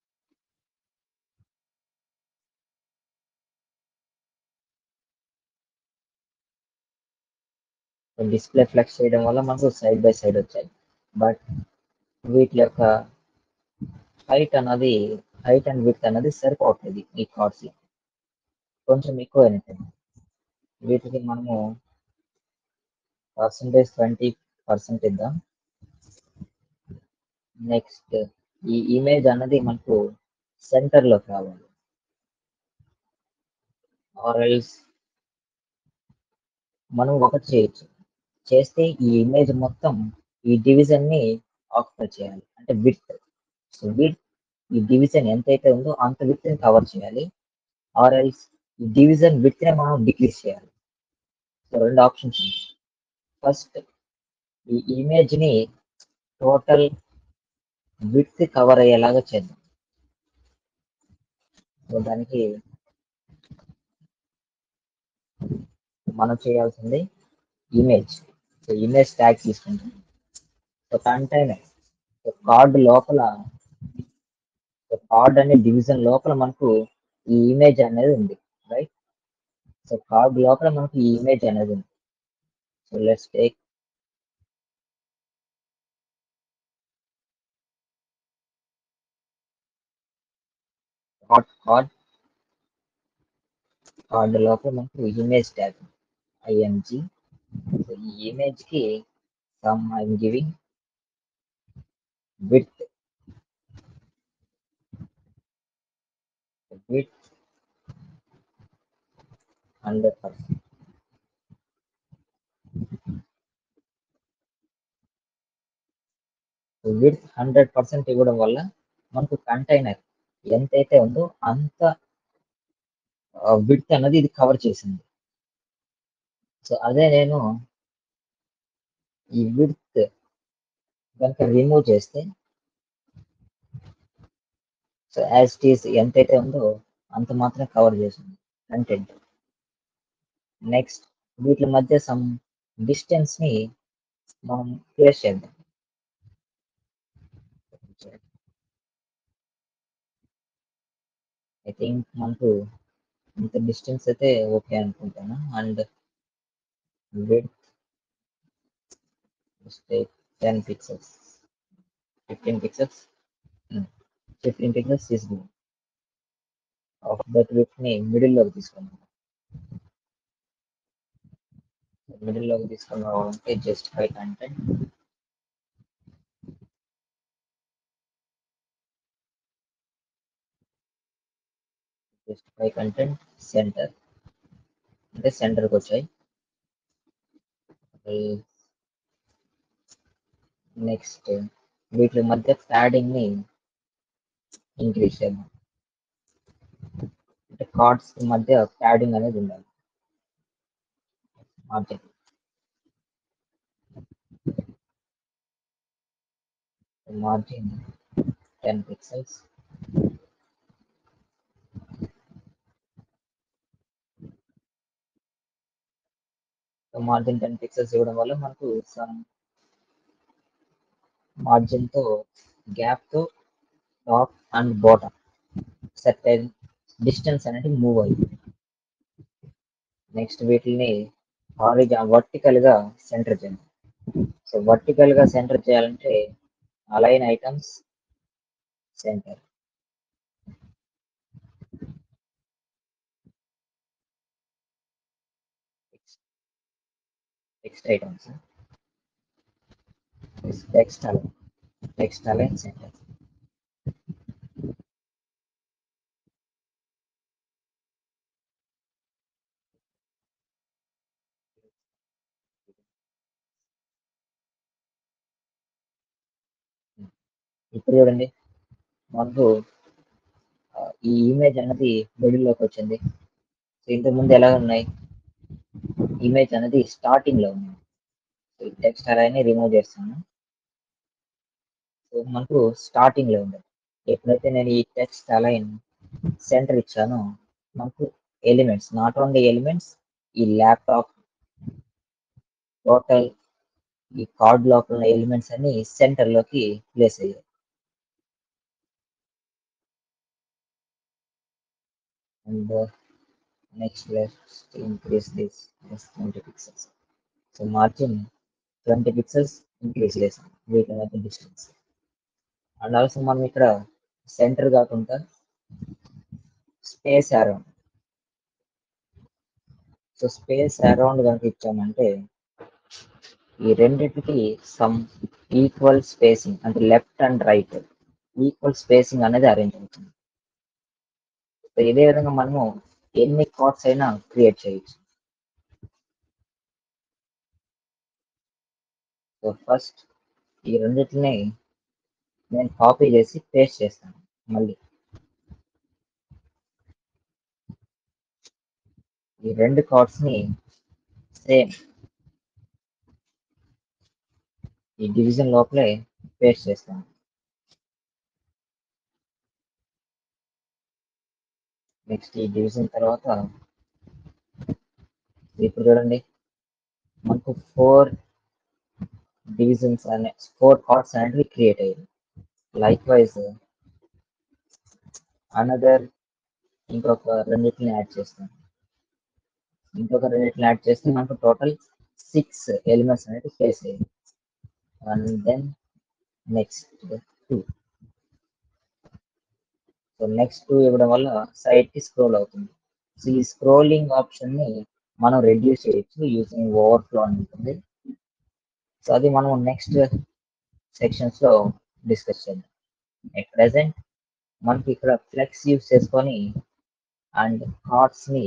డిస్ప్లే ఫ్లెక్స్ చేయడం వల్ల మనకు సైడ్ బై సైడ్ వచ్చాయి బట్ వీటి యొక్క హైట్ అన్నది హైట్ అండ్ విత్ అన్నది సరిపోవట్లేదు ఈ కార్డ్స్ లో కొంచెం ఎక్కువ అయినట్టు వీటికి మనము పర్సంటేజ్ ట్వంటీ పర్సెంట్ ఇద్దాం నెక్స్ట్ ఈ ఇమేజ్ అన్నది మనకు సెంటర్ లో కావాలి ఆర్ఎల్స్ మనం ఒకటి చేయొచ్చు చేస్తే ఈ ఇమేజ్ మొత్తం ఈ డివిజన్ ని ఆక్యుపై చేయాలి అంటే విత్ సో విత్ ఈ డివిజన్ ఎంతైతే ఉందో అంత విత్ ని కవర్ చేయాలి ఆర్ఎల్స్ ఈ డివిజన్ విత్ ని మనం డిక్రీజ్ చేయాలి సో రెండు ఆప్షన్స్ ఉన్నాయి ఫస్ట్ ఈ ఇమేజ్ ని టోటల్ విత్ కవర్ అయ్యేలాగా చేద్దాం సో దానికి మనం చేయాల్సింది ఇమేజ్ సో ఇమేజ్ ట్యాగ్ తీసుకుంటాం సో కంటైనర్ సో కార్డ్ లోపల సో కార్డ్ అనే డివిజన్ లోపల మనకు ఈ ఇమేజ్ అనేది ఉంది రైట్ సో కార్డ్ లోపల మనకు ఈ ఇమేజ్ అనేది ఉంది so let's take dot card card లోపల మనకు ఇమేజ్ ట్యాగ్ ఐఎంజి సో ఈ ఇమేజ్ కి some I'm giving with with hundred percent with hundred percent ఇవ్వడం వల్ల మనకు కంటైనర్ ఎంతైతే ఉందో అంత విత్ అన్నది ఇది కవర్ చేసింది సో అదే నేను ఈ విత్ కనుక రిమూవ్ చేస్తే సో యాజ్ టీస్ ఎంతైతే ఉందో అంత మాత్రం కవర్ చేసింది కంటెంట్ నెక్స్ట్ వీటి మధ్య సమ్ డిస్టెన్స్ ని మనం ప్లేస్ చేద్దాం ఐ థింక్ మనకు ఇంత డిస్టెన్స్ అయితే ఓకే అనుకుంటాను and with ten pixels fifteen pixels fifteen pixels తీసుకుందాం ఆఫ్ దట్ విత్ ని మిడిల్ లోకి తీసుకుందాం మిడిల్ లోకి తీసుకున్నామంటే justify content justify content centre అంటే సెంటర్కి వచ్చాయి నెక్స్ట్ వీటి మధ్య ప్యాడింగ్ ని ఇంక్రీజ్ చేద్దాం అంటే కార్డ్స్ మధ్య ప్యాడింగ్ అనేది ఉండాలి margin margin ten pixels margin ten pixels ఇవ్వడం వల్ల మనకు సమ్ మార్జిన్ తో గ్యాప్ తో top and bottom certain distance అనేది మూవ్ అయ్యింది నెక్స్ట్ వీటిని హారిజా వర్టికల్ గా సెంటర్ చేయండి సో వర్టికల్ గా సెంటర్ చేయాలంటే align items centre text items text align text align centre ఇప్పుడు చూడండి మనకు ఆ, ఈ ఇమేజ్ అనేది మిడిల్ లోకి వచ్చింది సో ఇంతకు ముందు ఎలా ఉన్నాయి ఇమేజ్ అనేది స్టార్టింగ్ లో ఉంది టెక్స్ట్ అలైన్ రిమూవ్ చేస్తాను సో మనకు స్టార్టింగ్ లో ఉంది ఎప్పుడైతే నేను ఈ టెక్స్ట్ అలైన్ సెంటర్ ఇచ్చానో మనకు ఎలిమెంట్స్ నాట్ ఓన్లీ ఎలిమెంట్స్ ఈ ల్యాప్టాప్ టోటల్ ఈ కార్డ్ లోపల ఉన్న ఎలిమెంట్స్ అన్ని సెంటర్ లోకి ప్లేస్ అయ్యాయి and next let's increase this twenty pixels so margin twenty pixels increase చేసాం వీటి మధ్య డిస్టెన్స్ అండ్ ఆల్సో మనం ఇక్కడ సెంటర్ కాకుండా space around so space around కనుక ఇచ్చామంటే ఈ రెండింటికి సమ్ ఈక్వల్ స్పేసింగ్ అంటే left and right equal spacing అనేది అరేంజ్ అవుతుంది సో ఇదే విధంగా మనము ఎన్ని కార్డ్స్ అయినా క్రియేట్ చేయొచ్చు సో ఫస్ట్ ఈ రెండింటిని నేను కాపీ చేసి పేస్ట్ చేస్తాను మళ్ళీ ఈ రెండు కార్డ్స్ ని సేమ్ ఈ డివిజన్ లోపలే పేస్ట్ చేస్తాను నెక్స్ట్ ఈ డివిజన్ తర్వాత ఇప్పుడు చూడండి మనకు ఫోర్ డివిజన్స్ అనే ఫోర్ కార్డ్స్ అనేవి క్రియేట్ అయ్యాయి లైక్ వైజ్ అనదర్ ఇంకొక రెండింటిని యాడ్ చేస్తాను ఇంకొక రెండింటిని యాడ్ చేస్తే మనకు టోటల్ సిక్స్ ఎలిమెంట్స్ అనేవి ప్లేస్ అయ్యాయి and then next two so next two ఇవ్వడం వల్ల సైడ్ కి స్క్రోల్ అవుతుంది సో ఈ స్క్రోలింగ్ ఆప్షన్ ని మనం రెడ్యూస్ చేయొచ్చు యూజింగ్ ఓవర్ఫ్లో అని ఉంటుంది సో అది మనం నెక్స్ట్ సెక్షన్స్ లో డిస్కస్ చేద్దాం ఎట్ ప్రెసెంట్ మనకి ఇక్కడ ఫ్లెక్స్ యూస్ చేసుకొని అండ్ కార్డ్స్ ని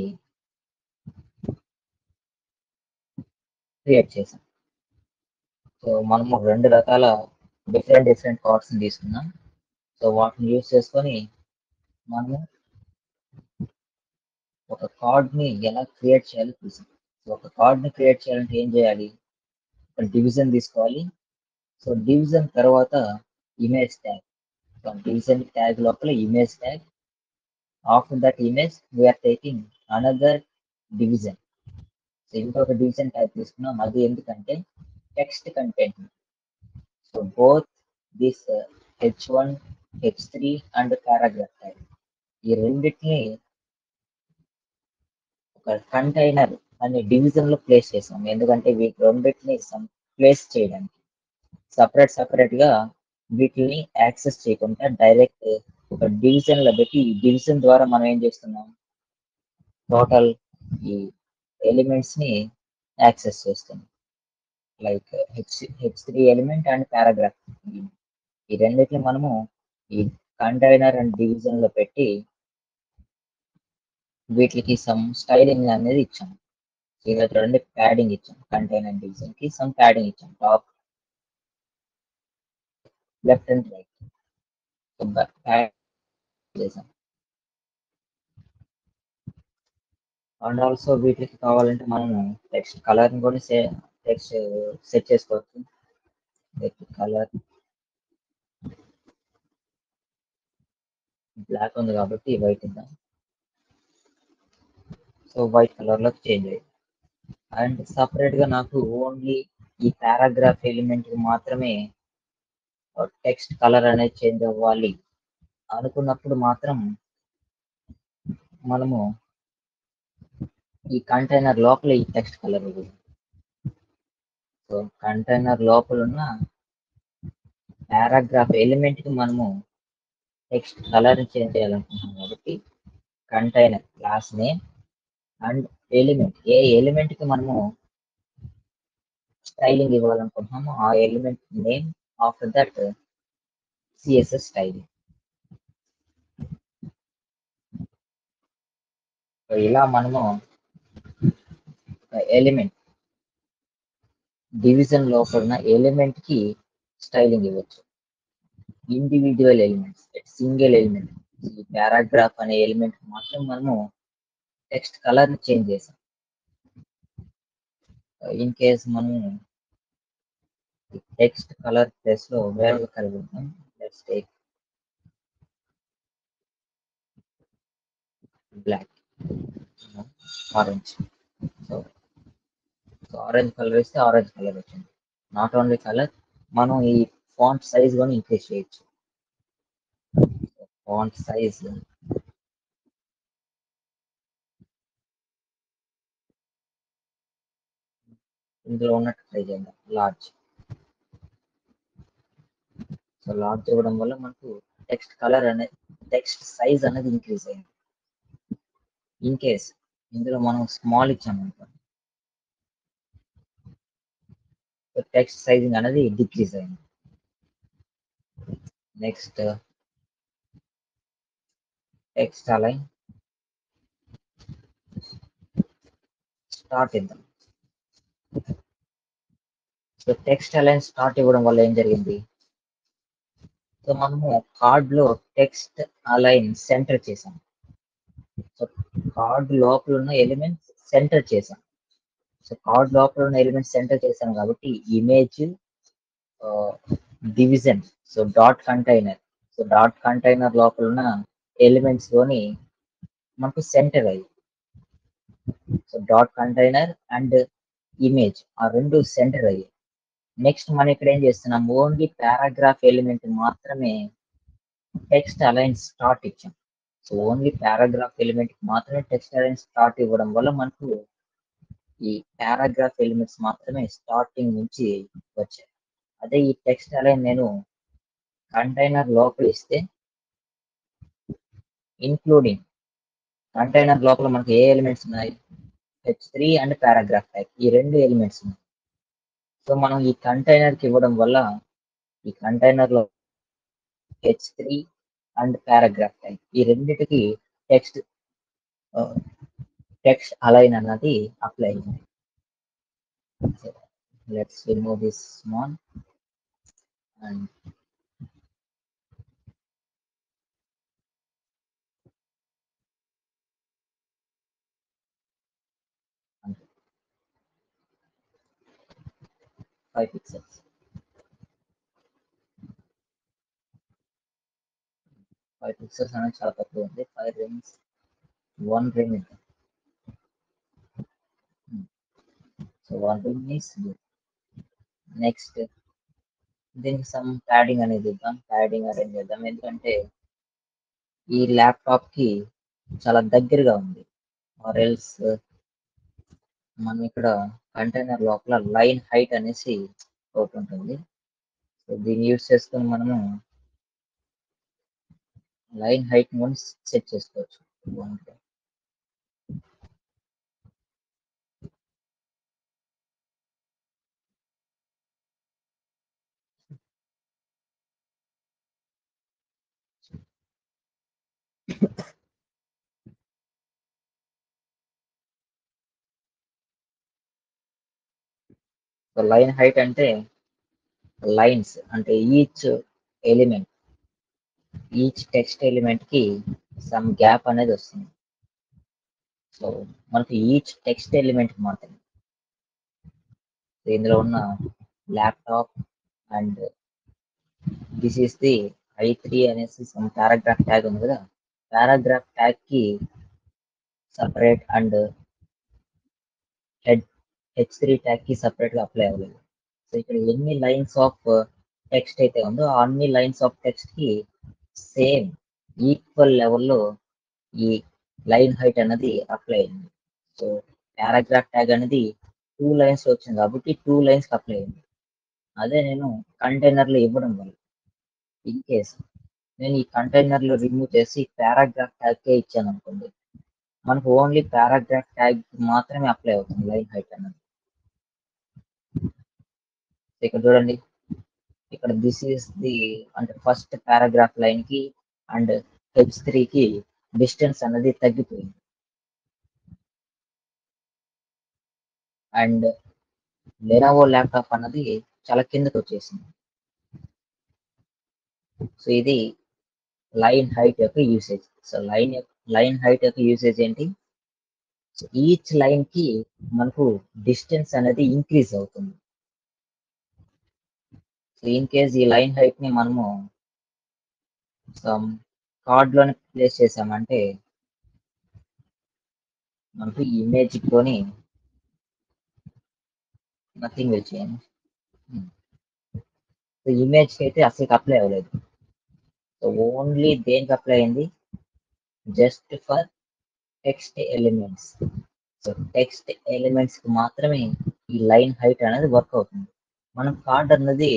క్రియేట్ చేసాం సో మనము రెండు రకాల డిఫరెంట్ డిఫరెంట్ కార్డ్స్ ని తీసుకున్నాం సో వాటిని యూస్ చేసుకొని మనము ఒక కార్డ్ ని ఎలా క్రియేట్ చేయాలో చూసాం సో ఒక కార్డ్ ని క్రియేట్ చేయాలంటే ఏం చేయాలి ఒక డివిజన్ తీసుకోవాలి సో డివిజన్ తర్వాత image tag so division tag లోపల image tag after that image we're taking another division so ఇంకొక డివిజన్ ట్యాగ్ తీసుకున్నాం అది ఎందుకంటే text content so both this H one H three and paragraph tag ఈ రెండింటిని ఒక container అనే డివిజన్ లో ప్లేస్ చేసాం ఎందుకంటే వీటి రెండింటిని ప్లేస్ చేయడానికి సపరేట్ సపరేట్ గా వీటిని యాక్సెస్ చేయకుండా డైరెక్ట్ ఒక డివిజన్ లో పెట్టి ఈ డివిజన్ ద్వారా మనం ఏం చేస్తున్నాం టోటల్ ఈ ఎలిమెంట్స్ ని యాక్సెస్ చేస్తున్నాం like H H three element and paragraph ఈ రెండింటిని మనము ఈ కంటైనర్ అండ్ డివిజన్ లో పెట్టి వీటికి సమ్ స్టైలింగ్ అనేది ఇచ్చాం ఇలా చూడండి ప్యాడింగ్ ఇచ్చాం కంటైనర్ డివిజన్ కి సమ్ ప్యాడింగ్ ఇచ్చాం టాప్ లెఫ్ట్ అండ్ రైట్ చేసాం అండ్ ఆల్సో వీటికి కావాలంటే మనము టెక్స్ట్ కలర్ ని కూడా టెక్స్ట్ సెట్ చేసుకోవచ్చు కలర్ బ్లాక్ ఉంది కాబట్టి వైట్ ఇద్దాం సో వైట్ కలర్ లోకి చేంజ్ అయ్యింది అండ్ సపరేట్ గా నాకు ఓన్లీ ఈ పారాగ్రాఫ్ ఎలిమెంట్ కి మాత్రమే టెక్స్ట్ కలర్ అనేది చేంజ్ అవ్వాలి అనుకున్నప్పుడు మాత్రం మనము ఈ కంటైనర్ లోపల ఈ టెక్స్ట్ కలర్ సో కంటైనర్ లోపల ఉన్న పారాగ్రాఫ్ ఎలిమెంట్ కి మనము టెక్స్ట్ కలర్ చేంజ్ చేయాలనుకుంటున్నాం కాబట్టి container class name and element ఏ ఎలిమెంట్ కి మనము స్టైలింగ్ ఇవ్వాలనుకుంటున్నాము ఆ element name after that CSS styling ఇలా మనము ఎలిమెంట్ డివిజన్ లోపల ఉన్న ఎలిమెంట్ కి స్టైలింగ్ ఇవ్వచ్చు ఇండివిజువల్ ఎలిమెంట్స్ సింగిల్ ఎలిమెంట్ ఈ పారాగ్రాఫ్ అనే ఎలిమెంట్ మాత్రం మనము టెక్స్ట్ కలర్ ని చేంజ్ చేసాం ఇన్ కేస్ మనం టెక్స్ట్ కలర్ ప్లేస్ లో వేరే కలర్ ఇద్దాం let's take black orange so so orange colour వేస్తే ఆరెంజ్ కలర్ వచ్చింది నాట్ ఓన్లీ కలర్ మనం ఈ ఫాంట్ సైజ్ కూడా ఇంక్రీజ్ చేయొచ్చు ఫాంట్ సైజ్ ఇందులో ఉన్నట్టు ట్రై చేద్దాం లార్జ్ సో లార్జ్ ఇవ్వడం వల్ల మనకు టెక్స్ట్ కలర్ అనేది టెక్స్ట్ సైజ్ అనేది ఇంక్రీజ్ అయింది ఇన్ కేస్ ఇందులో మనం స్మాల్ ఇచ్చామనుకోండి టెక్స్ట్ సైజింగ్ అనేది డిక్రీజ్ అయింది నెక్స్ట్ టెక్స్ట్ అలైన్ స్టార్ట్ ఇద్దాం సో టెక్స్ట్ అలైన్ స్టార్ట్ ఇవ్వడం వల్ల ఏం జరిగింది సో మనము కార్డ్ లో టెక్స్ట్ అలైన్ సెంటర్ చేసాం సో కార్డ్ లోపల ఉన్న ఎలిమెంట్స్ సెంటర్ చేసాం సో కార్డ్ లోపల ఉన్న ఎలిమెంట్స్ సెంటర్ చేసాం కాబట్టి image division so dot container so dot container లోపల ఉన్న ఎలిమెంట్స్ లోని మనకు సెంటర్ అయ్యి so dot container and image ఆ రెండు సెంటర్ అయ్యాయి నెక్స్ట్ మనం ఇక్కడ ఏం చేస్తున్నాం ఓన్లీ పారాగ్రాఫ్ ఎలిమెంట్ మాత్రమే టెక్స్ట్ అలైన్ స్టార్ట్ ఇచ్చాం సో ఓన్లీ పారాగ్రాఫ్ ఎలిమెంట్ మాత్రమే టెక్స్ట్ అలైన్ స్టార్ట్ ఇవ్వడం వల్ల మనకు ఈ పారాగ్రాఫ్ ఎలిమెంట్స్ మాత్రమే స్టార్టింగ్ నుంచి వచ్చాయి అదే ఈ టెక్స్ట్ అలైన్ నేను కంటైనర్ లోపల ఇస్తే ఇన్క్లూడింగ్ కంటైనర్ లోపల మనకి ఏ ఎలిమెంట్స్ ఉన్నాయి H three and paragraph tag ఈ రెండు ఎలిమెంట్స్ ఉన్నాయి సో మనం ఈ కంటైనర్ కి ఇవ్వడం వల్ల ఈ కంటైనర్ లో H three and paragraph tag ఈ రెండిటికి టెక్స్ట్ టెక్స్ట్ అలైన్ అన్నది అప్లై అయింది let's remove this small and five pixels five pixels అనేది చాలా తక్కువ ఉంది ఫైవ్ రింగ్స్ వన్ రింగ్ ఉంది so one ring is next దీనికి సమ్ ప్యాడింగ్ అనేది ఇద్దాం ప్యాడింగ్ అరేంజ్ చేద్దాం ఎందుకంటే ఈ ల్యాప్టాప్ కి చాలా దగ్గరగా ఉంది ఆర్ ఎల్స్ మనం ఇక్కడ కంటైనర్ లోపల లైన్ హైట్ అనేసి ఒకటి ఉంటుంది సో దీన్ని యూజ్ చేసుకొని మనము లైన్ హైట్ కూడా సెట్ చేసుకోవచ్చు సో లైన్ హైట్ అంటే లైన్స్ అంటే each element each text element కి సమ్ గ్యాప్ అనేది వస్తుంది సో మనకి ఈచ్ టెక్స్ట్ ఎలిమెంట్ మాత్రమే సో ఇందులో ఉన్న laptop and this is the I three అనేసి సమ్ పారాగ్రాఫ్ ట్యాగ్ ఉంది కదా పారాగ్రాఫ్ ట్యాగ్ కి separate and head H three tag కి సపరేట్ గా అప్లై అవ్వలేదు సో ఇక్కడ ఎన్ని లైన్స్ ఆఫ్ టెక్స్ట్ అయితే ఉందో ఆ అన్ని లైన్స్ ఆఫ్ టెక్స్ట్ కి సేమ్ ఈక్వల్ లెవెల్లో ఈ లైన్ హైట్ అనేది అప్లై అయింది సో పారాగ్రాఫ్ ట్యాగ్ అనేది టూ లైన్స్ వచ్చింది కాబట్టి టూ లైన్స్ అప్లై అయింది అదే నేను కంటైనర్ లో ఇవ్వడం వల్ల ఇన్ కేస్ నేను ఈ కంటైనర్ లో రిమూవ్ చేసి పారాగ్రాఫ్ ట్యాగ్ కే ఇచ్చాను అనుకోండి మనకు ఓన్లీ పారాగ్రాఫ్ ట్యాగ్ మాత్రమే అప్లై అవుతుంది లైన్ హైట్ అన్నది ఇక్కడ చూడండి ఇక్కడ దిస్ ఈస్ ది అంటే ఫస్ట్ పారాగ్రాఫ్ లైన్ కి అండ్ హెచ్ త్రీ కి డిస్టెన్స్ అనేది తగ్గిపోయింది అండ్ లెనోవో ల్యాప్టాప్ అన్నది చాలా కిందకి వచ్చేసింది సో ఇది లైన్ హైట్ యొక్క usage so line line height యొక్క యూసేజ్ ఏంటి సో ఈచ్ లైన్ కి మనకు డిస్టెన్స్ అనేది ఇంక్రీజ్ అవుతుంది సో ఇన్ కేస్ ఈ లైన్ హైట్ ని మనము కార్డ్ లోనే ప్లేస్ చేసామంటే మనకు ఇమేజ్ కొని nothing will change so image కి అయితే అసలు అప్లై అవ్వలేదు సో ఓన్లీ దేనికి అప్లై అయింది just for text elements so text elements కి మాత్రమే ఈ లైన్ హైట్ అనేది వర్క్ అవుతుంది మనం కార్డ్ అన్నది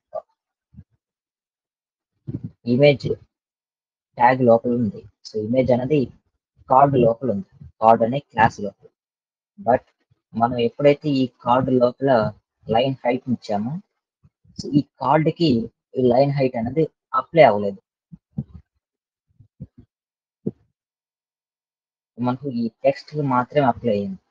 ఇమేజ్ ట్యాగ్ లోపల ఉంది సో ఇమేజ్ అనేది కార్డ్ లోపల ఉంది కార్డ్ అనే క్లాస్ లోపల బట్ మనం ఎప్పుడైతే ఈ కార్డ్ లోపల లైన్ హైట్ ఇచ్చామో సో ఈ కార్డ్ కి ఈ లైన్ హైట్ అనేది అప్లై అవ్వలేదు మనకు ఈ టెక్స్ట్ కి మాత్రమే అప్లై అయ్యింది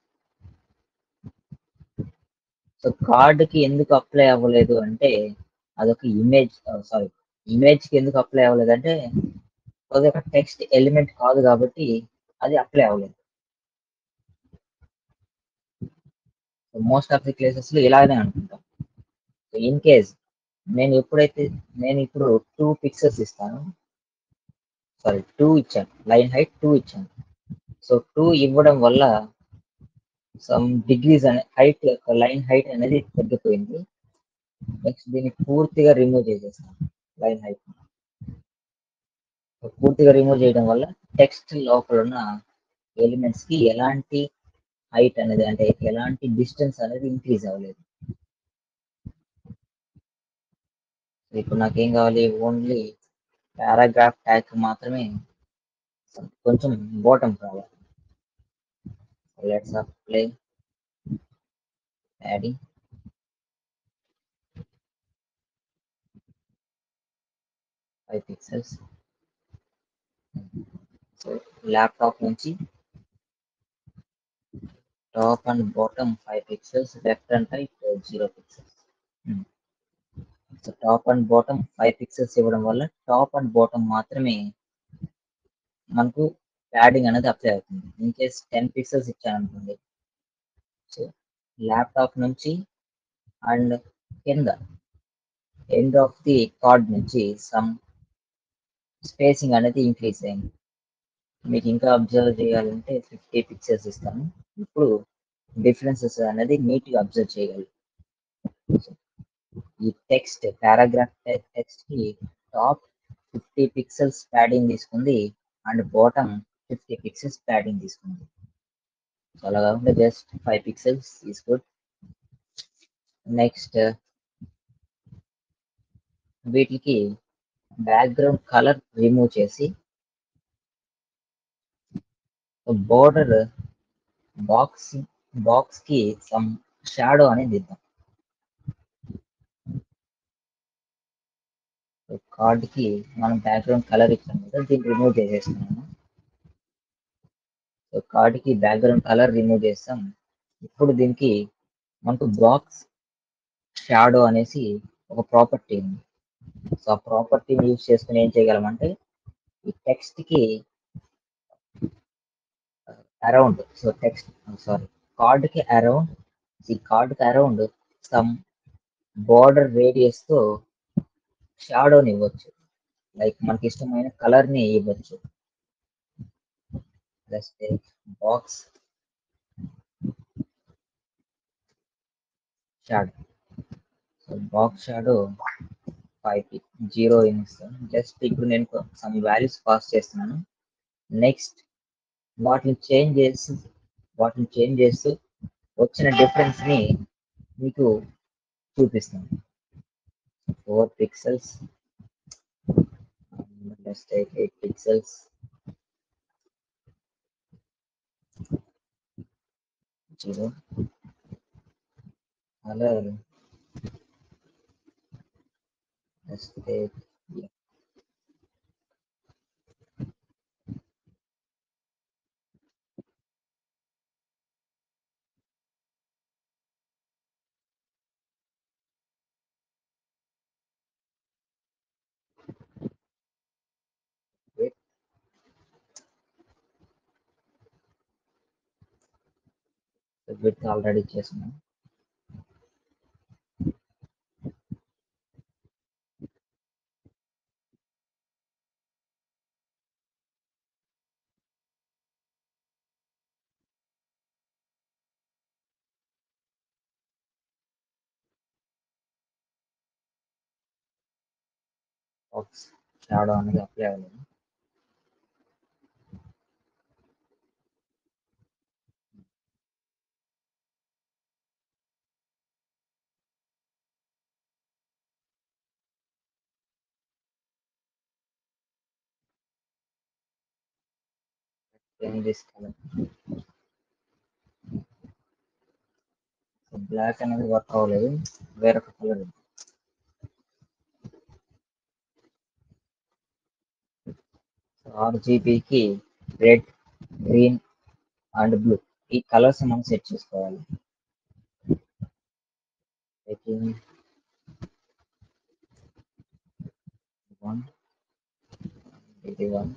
సో కార్డ్ కి ఎందుకు అప్లై అవ్వలేదు అంటే అదొక ఇమేజ్ సారీ ఇమేజ్ కి ఎందుకు అప్లై అవ్వలేదు అంటే అది ఒక టెక్స్ట్ ఎలిమెంట్ కాదు కాబట్టి అది అప్లై అవ్వలేదు మోస్ట్ ఆఫ్ ది ప్లేసెస్ లో ఇలాగనే అనుకుంటాం సో ఇన్ కేస్ నేను ఎప్పుడైతే నేను ఇప్పుడు టూ పిక్సెల్స్ ఇస్తాను సారీ టూ ఇచ్చాను లైన్ హైట్ టూ ఇచ్చాను సో టూ ఇవ్వడం వల్ల సమ్ డిగ్రీస్ అనే హైట్ యొక్క లైన్ హైట్ అనేది తగ్గిపోయింది నెక్స్ట్ దీన్ని పూర్తిగా రిమూవ్ చేసేస్తాను లైన్ హైట్ పూర్తిగా రిమూవ్ చేయడం వల్ల టెక్స్ట్ లోపల ఉన్న ఎలిమెంట్స్ కి ఎలాంటి హైట్ అనేది అంటే ఎలాంటి డిస్టెన్స్ అనేది ఇంక్రీజ్ అవ్వలేదు ఇప్పుడు నాకేం కావాలి ఓన్లీ పారాగ్రాఫ్ ట్యాగ్ మాత్రమే కొంచెం బాటమ్ కావాలి let's apply padding five pixels so laptop నుంచి top and bottom five pixels left and right zero pixels so top and bottom five pixels ఇవ్వడం వల్ల టాప్ అండ్ బాటమ్ మాత్రమే మనకు ప్యాడింగ్ అనేది apply అవుతుంది ఇన్ కేస్ టెన్ పిక్సెల్స్ ఇచ్చాను అనుకోండి so laptop నుంచి అండ్ కింద ఎండ్ ఆఫ్ ది కార్డ్ నుంచి సమ్ స్పేసింగ్ అనేది ఇంక్రీజ్ అయింది మీకు ఇంకా అబ్జర్వ్ చేయాలంటే ఫిఫ్టీ పిక్చర్స్ ఇస్తాను ఇప్పుడు డిఫరెన్సెస్ అనేది నీట్గా అబ్జర్వ్ చేయగలరు ఈ టెక్స్ట్ పారాగ్రాఫ్ టెక్స్ట్ కి టాప్ ఫిఫ్టీ పిక్సెల్స్ ప్యాడింగ్ తీసుకుంది and bottom fifty pixels padding తీసుకుంది సో అలా కాకుండా just five pixels is good next వీటికి బ్యాక్గ్రౌండ్ కలర్ రిమూవ్ చేసి బోర్డర్ బాక్స్ బాక్స్ కి సమ్ షాడో అనేది ఇద్దాం కార్డ్ కి మనం బ్యాక్గ్రౌండ్ కలర్ ఇచ్చాం కదా దీన్ని రిమూవ్ చేసేస్తున్నాము సో కార్డ్ కి బ్యాక్గ్రౌండ్ కలర్ రిమూవ్ చేస్తాం ఇప్పుడు దీనికి మనకు బాక్స్ షాడో అనేసి ఒక ప్రాపర్టీ ఉంది సో ఆ ప్రాపర్టీని యూజ్ చేసుకుని ఏం చేయగలమంటే ఈ టెక్స్ట్ కి around so text sorry card కి అరౌండ్ ఈ కార్డ్ కి అరౌండ్ సమ్ బార్డర్ రేడియస్ తో షాడోని ఇవ్వచ్చు లైక్ మనకి ఇష్టమైన కలర్ ని ఇవ్వచ్చు plus box shadow so box shadow five zero ఇస్తాను జస్ట్ ఇప్పుడు నేను సమ్ వాల్యూస్ పాస్ చేస్తున్నాను నెక్స్ట్ వాటిని చేంజ్ చేసి వాటిని చేంజ్ చేస్తూ వచ్చిన డిఫరెన్స్ ని మీకు చూపిస్తాను four pixels let's take 8 pixels zero color let's take yeah. Wait. The width already చేస్తున్నాను బాక్స్ షాడో అనేది అప్లై అవ్వలేదు చేంజ్ దిస్ కలర్ బ్లాక్ అనేది వర్క్ అవ్వలేదు వేరొక కలర్ ఆర్జీబీకి రెడ్ గ్రీన్ అండ్ బ్లూ ఈ కలర్స్ మనం సెట్ చేసుకోవాలి taking one ఇది one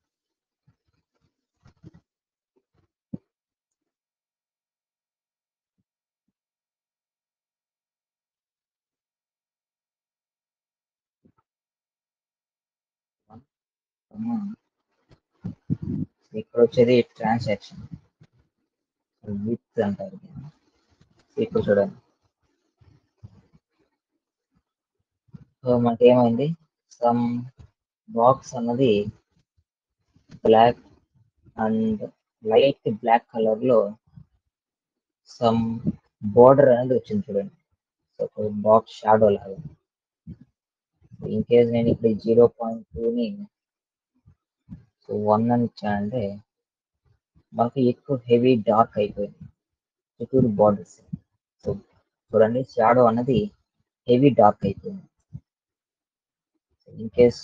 comma ఇక్కడ వచ్చేది ట్రాన్సాక్షన్ విత్ అంటారు దీన్ని. ఇప్పుడు చూడండి సో మనకి ఏమైంది సమ్ బాక్స్ అన్నది black and light black colour లో సమ్ బోర్డర్ అనేది వచ్చింది చూడండి సో బాక్స్ షాడో లాగా ఇన్ కేస్ నేను ఇక్కడ జీరో పాయింట్ టూని సో వన్ అని ఇచ్చానంటే మనకి ఎక్కువ హెవీ డార్క్ అయిపోయింది చుట్టూరు బార్డర్స్ సో చూడండి షాడో అన్నది హెవీ డార్క్ అయిపోయింది ఇన్ కేస్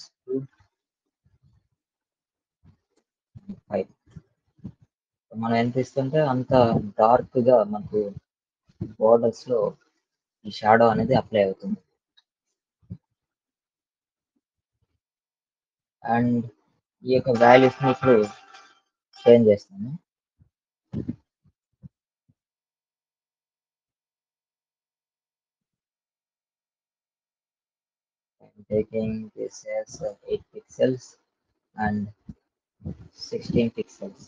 ఫైవ్ మనం ఎంత ఇస్తుంటే అంత డార్క్ గా మనకు బోర్డర్స్ లో ఈ షాడో అనేది అప్లై అవుతుంది అండ్ ఈ యొక్క వాల్యూస్ ని ఇప్పుడు చేంజ్ చేస్తాను I'm taking this as uh, 8 pixels and 16 pixels.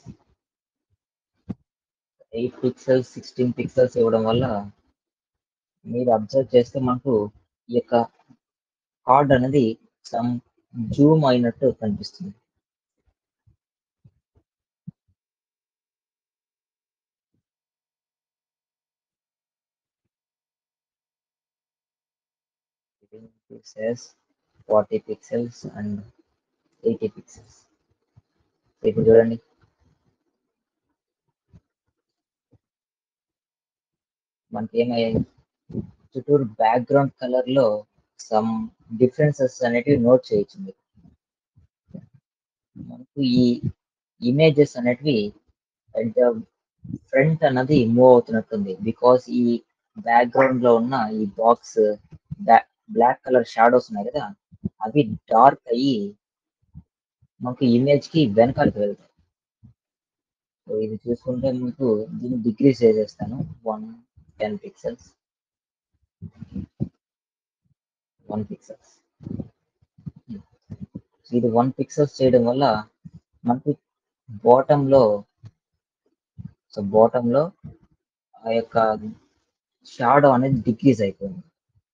8 pixels, 16 pixels ఇవ్వడం వల్ల మీరు అబ్జర్వ్ చేస్తే మనకు ఈ యొక్క కార్డ్ అనేది సమ్ జూమ్ అయినట్టు కనిపిస్తుంది this as 40 pixels and 80 pixels ఇప్పుడు చూడండి మనకి ఏమయ్యాయి చుట్టూరు బ్యాక్గ్రౌండ్ కలర్ లో సమ్ డిఫరెన్సెస్ అనేటివి నోట్ చేయొచ్చు మీరు మనకు ఈ ఇమేజెస్ అనేటివి అట్ ద ఫ్రంట్ అన్నది మూవ్ అవుతున్నట్టుంది బికాస్ ఈ బ్యాక్గ్రౌండ్ లో ఉన్న ఈ బాక్స్ బ్లాక్ కలర్ షాడోస్ ఉన్నాయి కదా అవి డార్క్ అయ్యి మనకు ఇమేజ్ కి వెనకాలకి వెళ్తాయి సో ఇది చూసుకుంటే మీకు దీన్ని డిగ్రీస్ చేసేస్తాను one ten pixels one pixels ఇది వన్ పిక్సెల్స్ చేయడం వల్ల మనకి బాటమ్ లో సో బాటమ్ లో ఆ యొక్క షాడో అనేది డిక్రీజ్ అయిపోయింది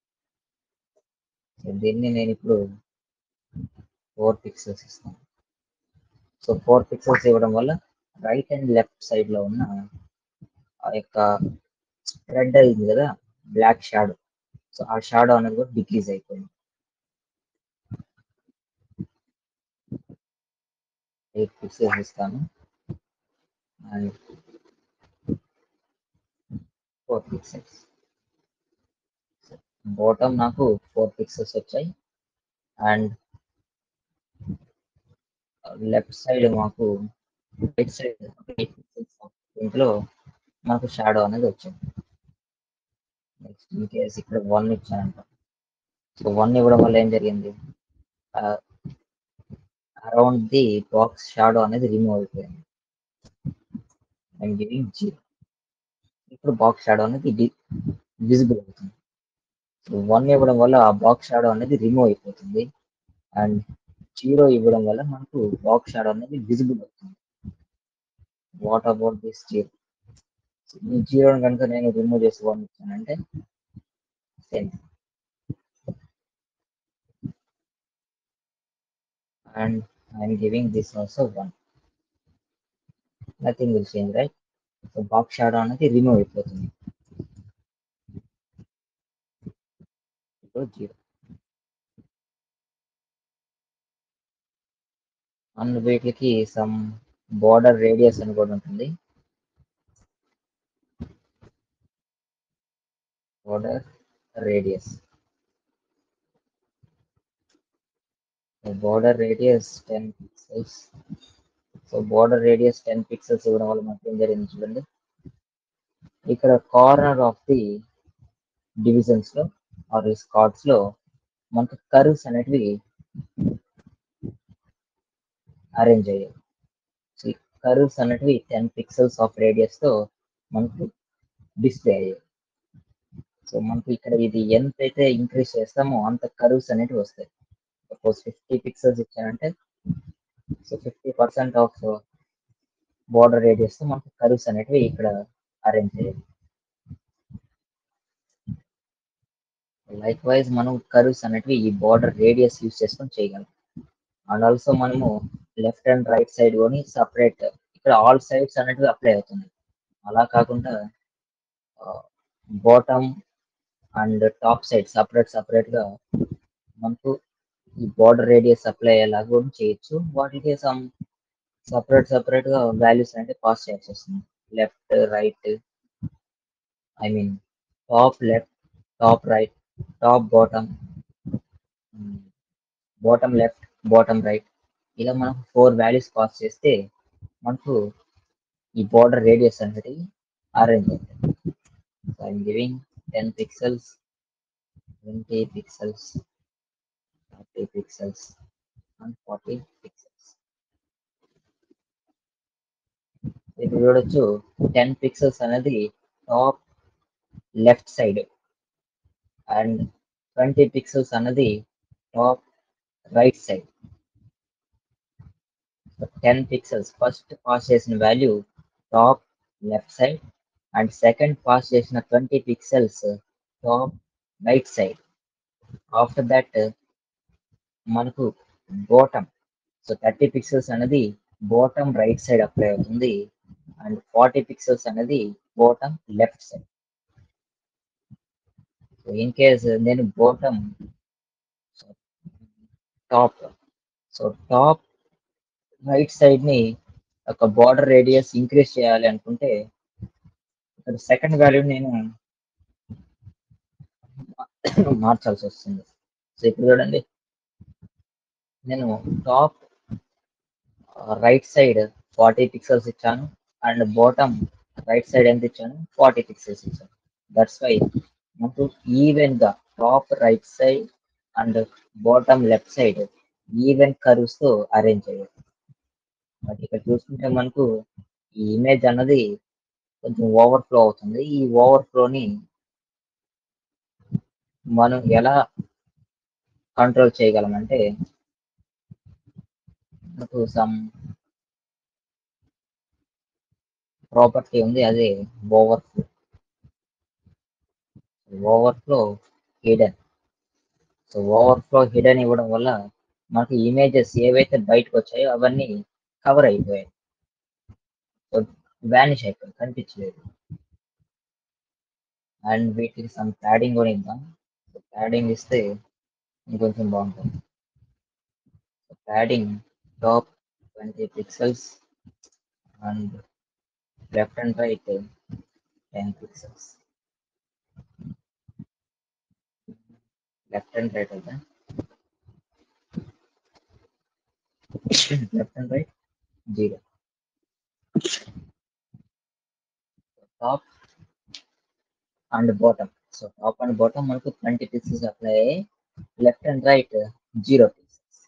సో దీన్ని నేను ఇప్పుడు ఫోర్ పిక్సెల్స్ ఇస్తాను సో ఫోర్ పిక్సెల్స్ ఇవ్వడం వల్ల రైట్ అండ్ లెఫ్ట్ సైడ్ లో ఉన్న ఆ యొక్క స్ప్రెడ్ అయింది కదా బ్లాక్ షాడో సో ఆ షాడో అనేది కూడా డిక్రీజ్ అయిపోయింది ఎయిట్ పిక్సెల్స్ ఇస్తాను అండ్ ఫోర్ పిక్సెల్స్ బాటమ్ నాకు ఫోర్ పిక్సెల్స్ వచ్చాయి అండ్ లెఫ్ట్ సైడ్ మాకు రైట్ సైడ్ ఎయిట్ పిక్సెల్స్ దీంట్లో మనకు షాడో అనేది వచ్చింది నెక్స్ట్ ఇన్ కేస్ ఇక్కడ వన్ ఇచ్చానంట సో వన్ ఇవ్వడం వల్ల ఏం జరిగింది అరౌండ్ ది బాక్స్ షాడో అనేది రిమూవ్ అయిపోయింది అండ్ గివింగ్ జీరో ఇప్పుడు బాక్స్ షాడో అనేది విజిబుల్ అవుతుంది సో వన్ ఇవ్వడం వల్ల ఆ బాక్స్ షాడో అనేది రిమూవ్ అయిపోతుంది అండ్ జీరో ఇవ్వడం వల్ల మనకు బాక్స్ షాడో అనేది విజిబుల్ అవుతుంది వాట్ అబౌట్ దిస్ జీరో ఈ జీరోని కనుక నేను రిమూవ్ చేసి వన్ ఇచ్చానంటే same and I'm giving this also one nothing will change right so box shadow అనేది రిమూవ్ అయిపోతుంది ఇప్పుడు జీరో అండ్ వీటికి సమ్ బార్డర్ రేడియస్ అని కూడా ఉంటుంది border radius border radius ten pixels so border radius ten pixels ఇవ్వడం వల్ల మనకి ఏం జరిగింది చూడండి ఇక్కడ కార్నర్ ఆఫ్ ది డివిజన్స్ లో ఆర్ స్కాట్స్ లో మనకు కర్వ్స్ అనేటివి అరేంజ్ అయ్యాయి సో ఈ కర్వ్స్ అనేటివి టెన్ పిక్సెల్స్ ఆఫ్ రేడియస్ తో మనకు డిస్ప్లే అయ్యాయి సో మనకి ఇక్కడ ఇది ఎంతైతే ఇంక్రీజ్ చేస్తామో అంత కర్వ్స్ అనేటివి వస్తాయి సపోజ్ ఫిఫ్టీ పిక్సెల్స్ ఇచ్చానంటే so fifty percent of border radius తో మనకి కర్వ్స్ అనేటివి ఇక్కడ అరేంజ్ అయ్యాయి లైక్ వైజ్ మనం కర్వ్స్ అనేటివి ఈ బార్డర్ రేడియస్ యూస్ చేసుకొని చేయగలం అండ్ ఆల్సో మనము లెఫ్ట్ అండ్ రైట్ సైడ్ కొని సపరేట్ ఇక్కడ ఆల్ సైడ్స్ అనేటివి అప్లై అవుతుంది అలా కాకుండా bottom and top side separate separate గా మనకు ఈ బార్డర్ రేడియస్ అప్లై అయ్యేలాగా కూడా చేయొచ్చు వాటికి సమ్ సపరేట్ సపరేట్ గా వాల్యూస్ అంటే పాస్ చేయాల్సి వస్తుంది left right I mean top left top right top bottom bottom left bottom right ఇలా మనం ఫోర్ వాల్యూస్ పాస్ చేస్తే మనకు ఈ బోర్డర్ రేడియస్ అనేది అరేంజ్ అవుతుంది so I'm giving ten pixels twenty pixels thirty pixels and forty pixels ఇప్పుడు చూడొచ్చు ten pixels అనేది top left side and twenty pixels అన్నది top right side ten pixels first pass చేసిన value top left side and second pass చేసిన twenty pixels top right side after that మనకు bottom so thirty pixels అనేది bottom right side apply అవుతుంది and forty pixels అనేది bottom left side so in case నేను bottom top so top right side ని ఒక border radius increase చేయాలి అనుకుంటే ఇక్కడ సెకండ్ వాల్యూ నేను మార్చాల్సి వస్తుంది సో ఇప్పుడు చూడండి నేను top right side forty pixels ఇచ్చాను అండ్ బాటమ్ రైట్ సైడ్ ఎంత ఇచ్చాను ఫార్టీ పిక్సెల్స్ ఇచ్చాను దట్స్ వై మనకు ఈవెన్ గా top right side and bottom left side even curves తో అరేంజ్ అయ్యాయి బట్ ఇక్కడ చూసుకుంటే మనకు ఈ ఇమేజ్ అన్నది కొంచెం ఓవర్ఫ్లో అవుతుంది ఈ ఓవర్ఫ్లోని మనం ఎలా కంట్రోల్ చేయగలమంటే మనకు సమ్ ప్రాపర్టీ ఉంది అదే overflow overflow hidden so overflow hidden ఇవ్వడం వల్ల మనకు ఇమేజెస్ ఏవైతే బయటకు వచ్చాయో అవన్నీ కవర్ అయిపోయాయి సో వ్యానిష్ అయిపోయి కనిపించలేదు అండ్ వీటికి సమ్ ప్యాడింగ్ కూడా ఇద్దాం ప్యాడింగ్ ఇస్తే ఇంకొంచెం బాగుంటుంది padding top twenty pixels and left and right ten pixels left and right అయితే left and right zero top and bottom so top and bottom మనకు ట్వంటీ పిక్సెల్స్ అప్లై అయ్యాయి left and right zero pixels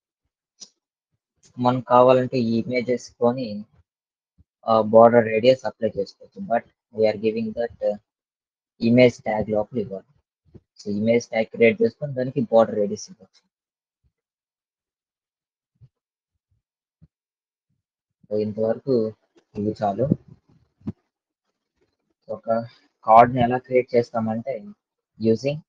మనం కావాలంటే ఈ images కొని border radius apply చేసుకోవచ్చు but we're giving that image tag లోపల ఇవ్వాలి సో ఇమేజ్ ట్యాగ్ క్రియేట్ చేసుకొని దానికి బార్డర్ రేడియస్ ఇవ్వచ్చు సో ఇంతవరకు ఇవి చాలు ఒక కార్డ్ని ఎలా క్రియేట్ చేస్తామంటే using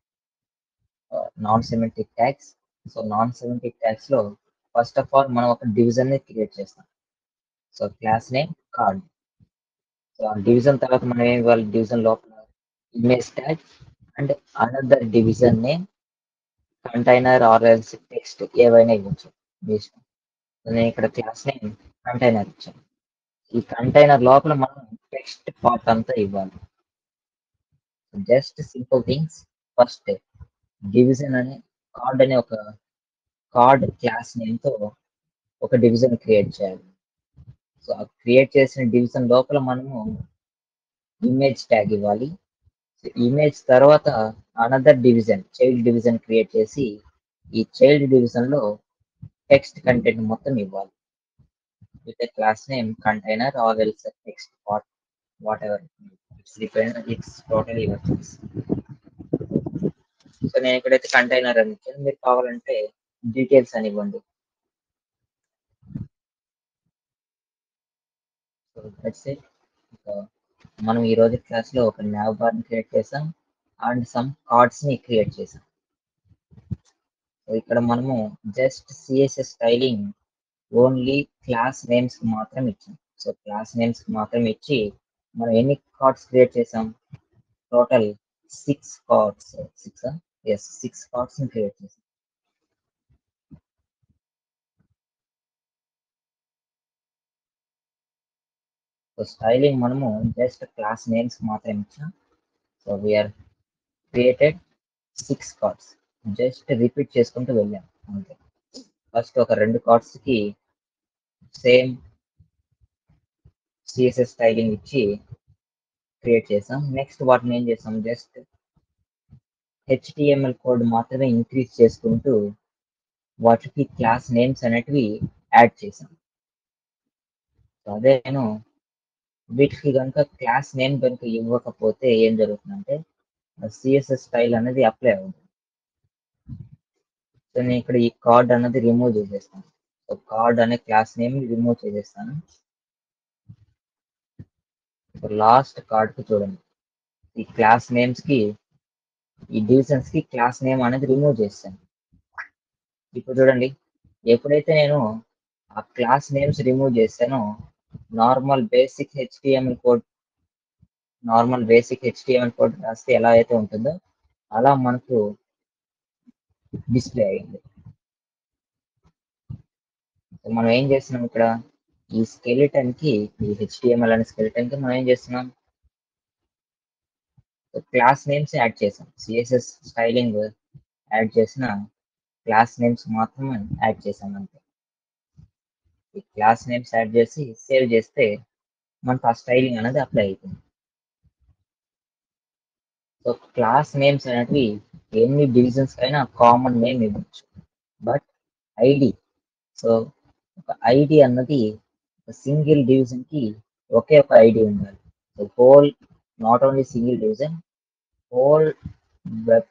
non symmetric tags so non symmetric tags లో ఫస్ట్ ఆఫ్ ఆల్ మనం ఒక డివిజన్ ని క్రియేట్ చేస్తాం so class name card so ఆ డివిజన్ తర్వాత మనం ఏం ఇవ్వాలి డివిజన్ లోపల image tag and another division name container or else text ఏవైనా ఇవ్వచ్చు మీ ఇష్టం నేను ఇక్కడ క్లాస్ నేమ్ కంటైనర్ ఇచ్చాను ఈ కంటైనర్ లోపల మనం టెక్స్ట్ పార్ట్ అంతా ఇవ్వాలి just simple things first division అనే కార్డ్ అనే ఒక కార్డ్ క్లాస్ నేమ్ తో ఒక డివిజన్ క్రియేట్ చేయాలి సో ఆ క్రియేట్ చేసిన డివిజన్ లోపల మనము ఇమేజ్ ట్యాగ్ ఇవ్వాలి ఇమేజ్ తర్వాత another division child division create చేసి ఈ చైల్డ్ డివిజన్ లో టెక్స్ట్ కంటెంట్ మొత్తం ఇవ్వాలి with class name container or else text part whatever it's depend it's totally your choice so నేను ఇక్కడైతే కంటైనర్ అని ఇచ్చాను మీరు కావాలంటే డీటెయిల్స్ అని ఇవ్వండి సో దట్స్ ఇట్ మనం ఈ రోజు క్లాస్ లో ఒక న్యావ్ బార్ ని క్రియేట్ చేసాం అండ్ సమ్ కార్డ్స్ ని క్రియేట్ చేసాం సో ఇక్కడ మనము just CSS styling only class names కి మాత్రం ఇచ్చాం సో క్లాస్ నేమ్స్ కి మాత్రం ఇచ్చి మనం ఎన్ని కార్డ్స్ క్రియేట్ చేసాం టోటల్ సిక్స్ కార్డ్స్ సిక్స్ ఎస్ సిక్స్ కార్డ్స్ ని క్రియేట్ చేసాం సో స్టైలింగ్ మనము జస్ట్ క్లాస్ నేమ్స్ మాత్రం ఇచ్చాం so we're created six cards just repeat చేసుకుంటూ వెళ్ళాం అంతే ఫస్ట్ ఒక రెండు కార్డ్స్ కి సేమ్ సిఎస్ఎస్ స్టైలింగ్ ఇచ్చి క్రియేట్ చేసాం నెక్స్ట్ వాటిని ఏం చేసాం జస్ట్ హెచ్టిఎంఎల్ కోడ్ మాత్రమే ఇంక్రీజ్ చేసుకుంటూ వాటికి క్లాస్ నేమ్స్ అనేటివి యాడ్ చేసాం సో అదే నేను వీటికి కనుక క్లాస్ నేమ్ కనుక ఇవ్వకపోతే ఏం జరుగుతుందంటే సిఎస్ఎస్ స్టైల్ అనేది అప్లై అవుతుంది సో నేను ఇక్కడ ఈ కార్డ్ అనేది రిమూవ్ చేసేస్తాను సో కార్డ్ అనే క్లాస్ నేమ్ రిమూవ్ చేసేస్తాను సో లాస్ట్ కార్డ్ కి చూడండి ఈ క్లాస్ నేమ్స్ కి ఈ డివిజన్స్ కి క్లాస్ నేమ్ అనేది రిమూవ్ చేస్తాను ఇప్పుడు చూడండి ఎప్పుడైతే నేను ఆ క్లాస్ నేమ్స్ రిమూవ్ చేస్తానో normal basic HTML code normal basic HTML code రాస్తే ఎలా అయితే ఉంటుందో అలా మనకు డిస్ప్లే అయింది సో మనం ఏం చేస్తున్నాం ఇక్కడ ఈ స్కెలిటన్ కి ఈ హెచ్టిఎంఎల్ అనే స్కెలిటన్ కి మనం ఏం చేస్తున్నాం క్లాస్ నేమ్స్ యాడ్ చేసాం సిఎస్ఎస్ స్టైలింగ్ యాడ్ చేసిన క్లాస్ నేమ్స్ మాత్రమే యాడ్ చేసాం అంతే ఈ క్లాస్ నేమ్స్ యాడ్ చేసి సేవ్ చేస్తే మనకు ఆ స్టైలింగ్ అనేది అప్లై అవుతుంది సో క్లాస్ నేమ్స్ అనేటివి ఎన్ని డివిజన్స్ అయినా కామన్ నేమ్ ఇవ్వచ్చు బట్ ఐడి సో ఒక ఐడి అన్నది ఒక సింగిల్ డివిజన్ కి ఒకే ఒక ఐడి ఉండాలి so whole not only single division whole web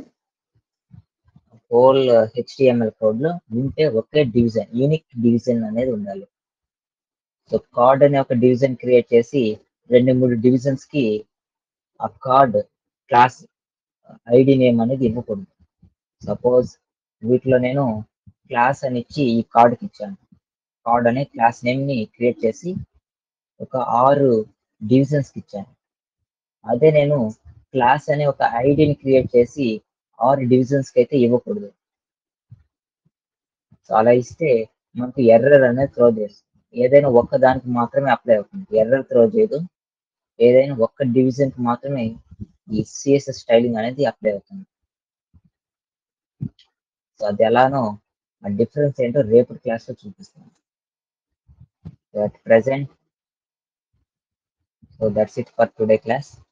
whole HTML code లో ఉంటే ఒకే డివిజన్ యూనిక్ డివిజన్ అనేది ఉండాలి సో కార్డ్ అనే ఒక డివిజన్ క్రియేట్ చేసి రెండు మూడు డివిజన్స్ కి ఆ కార్డ్ క్లాస్ ఐడి నేమ్ అనేది ఇవ్వకూడదు సపోజ్ వీటిలో నేను క్లాస్ అని ఇచ్చి ఈ కార్డ్కి ఇచ్చాను కార్డ్ అనే క్లాస్ నేమ్ ని క్రియేట్ చేసి ఒక ఆరు డివిజన్స్ కి ఇచ్చాను అదే నేను క్లాస్ అనే ఒక ఐడిని క్రియేట్ చేసి ఆరు డివిజన్స్ కి అయితే ఇవ్వకూడదు సో అలా ఇస్తే మనకు ఎర్రర్ అనేది త్రో చేస్తుంది ఏదైనా ఒక్క దానికి మాత్రమే అప్లై అవుతుంది ఎర్రర్ త్రో చేయదు ఏదైనా ఒక్క డివిజన్ కి మాత్రమే ఈ సిఎస్ఎస్ స్టైలింగ్ అనేది అప్లై అవుతుంది సో అది ఎలానో ఆ డిఫరెన్స్ ఏంటో రేపటి క్లాస్ లో చూపిస్తాను at present so that's it for today class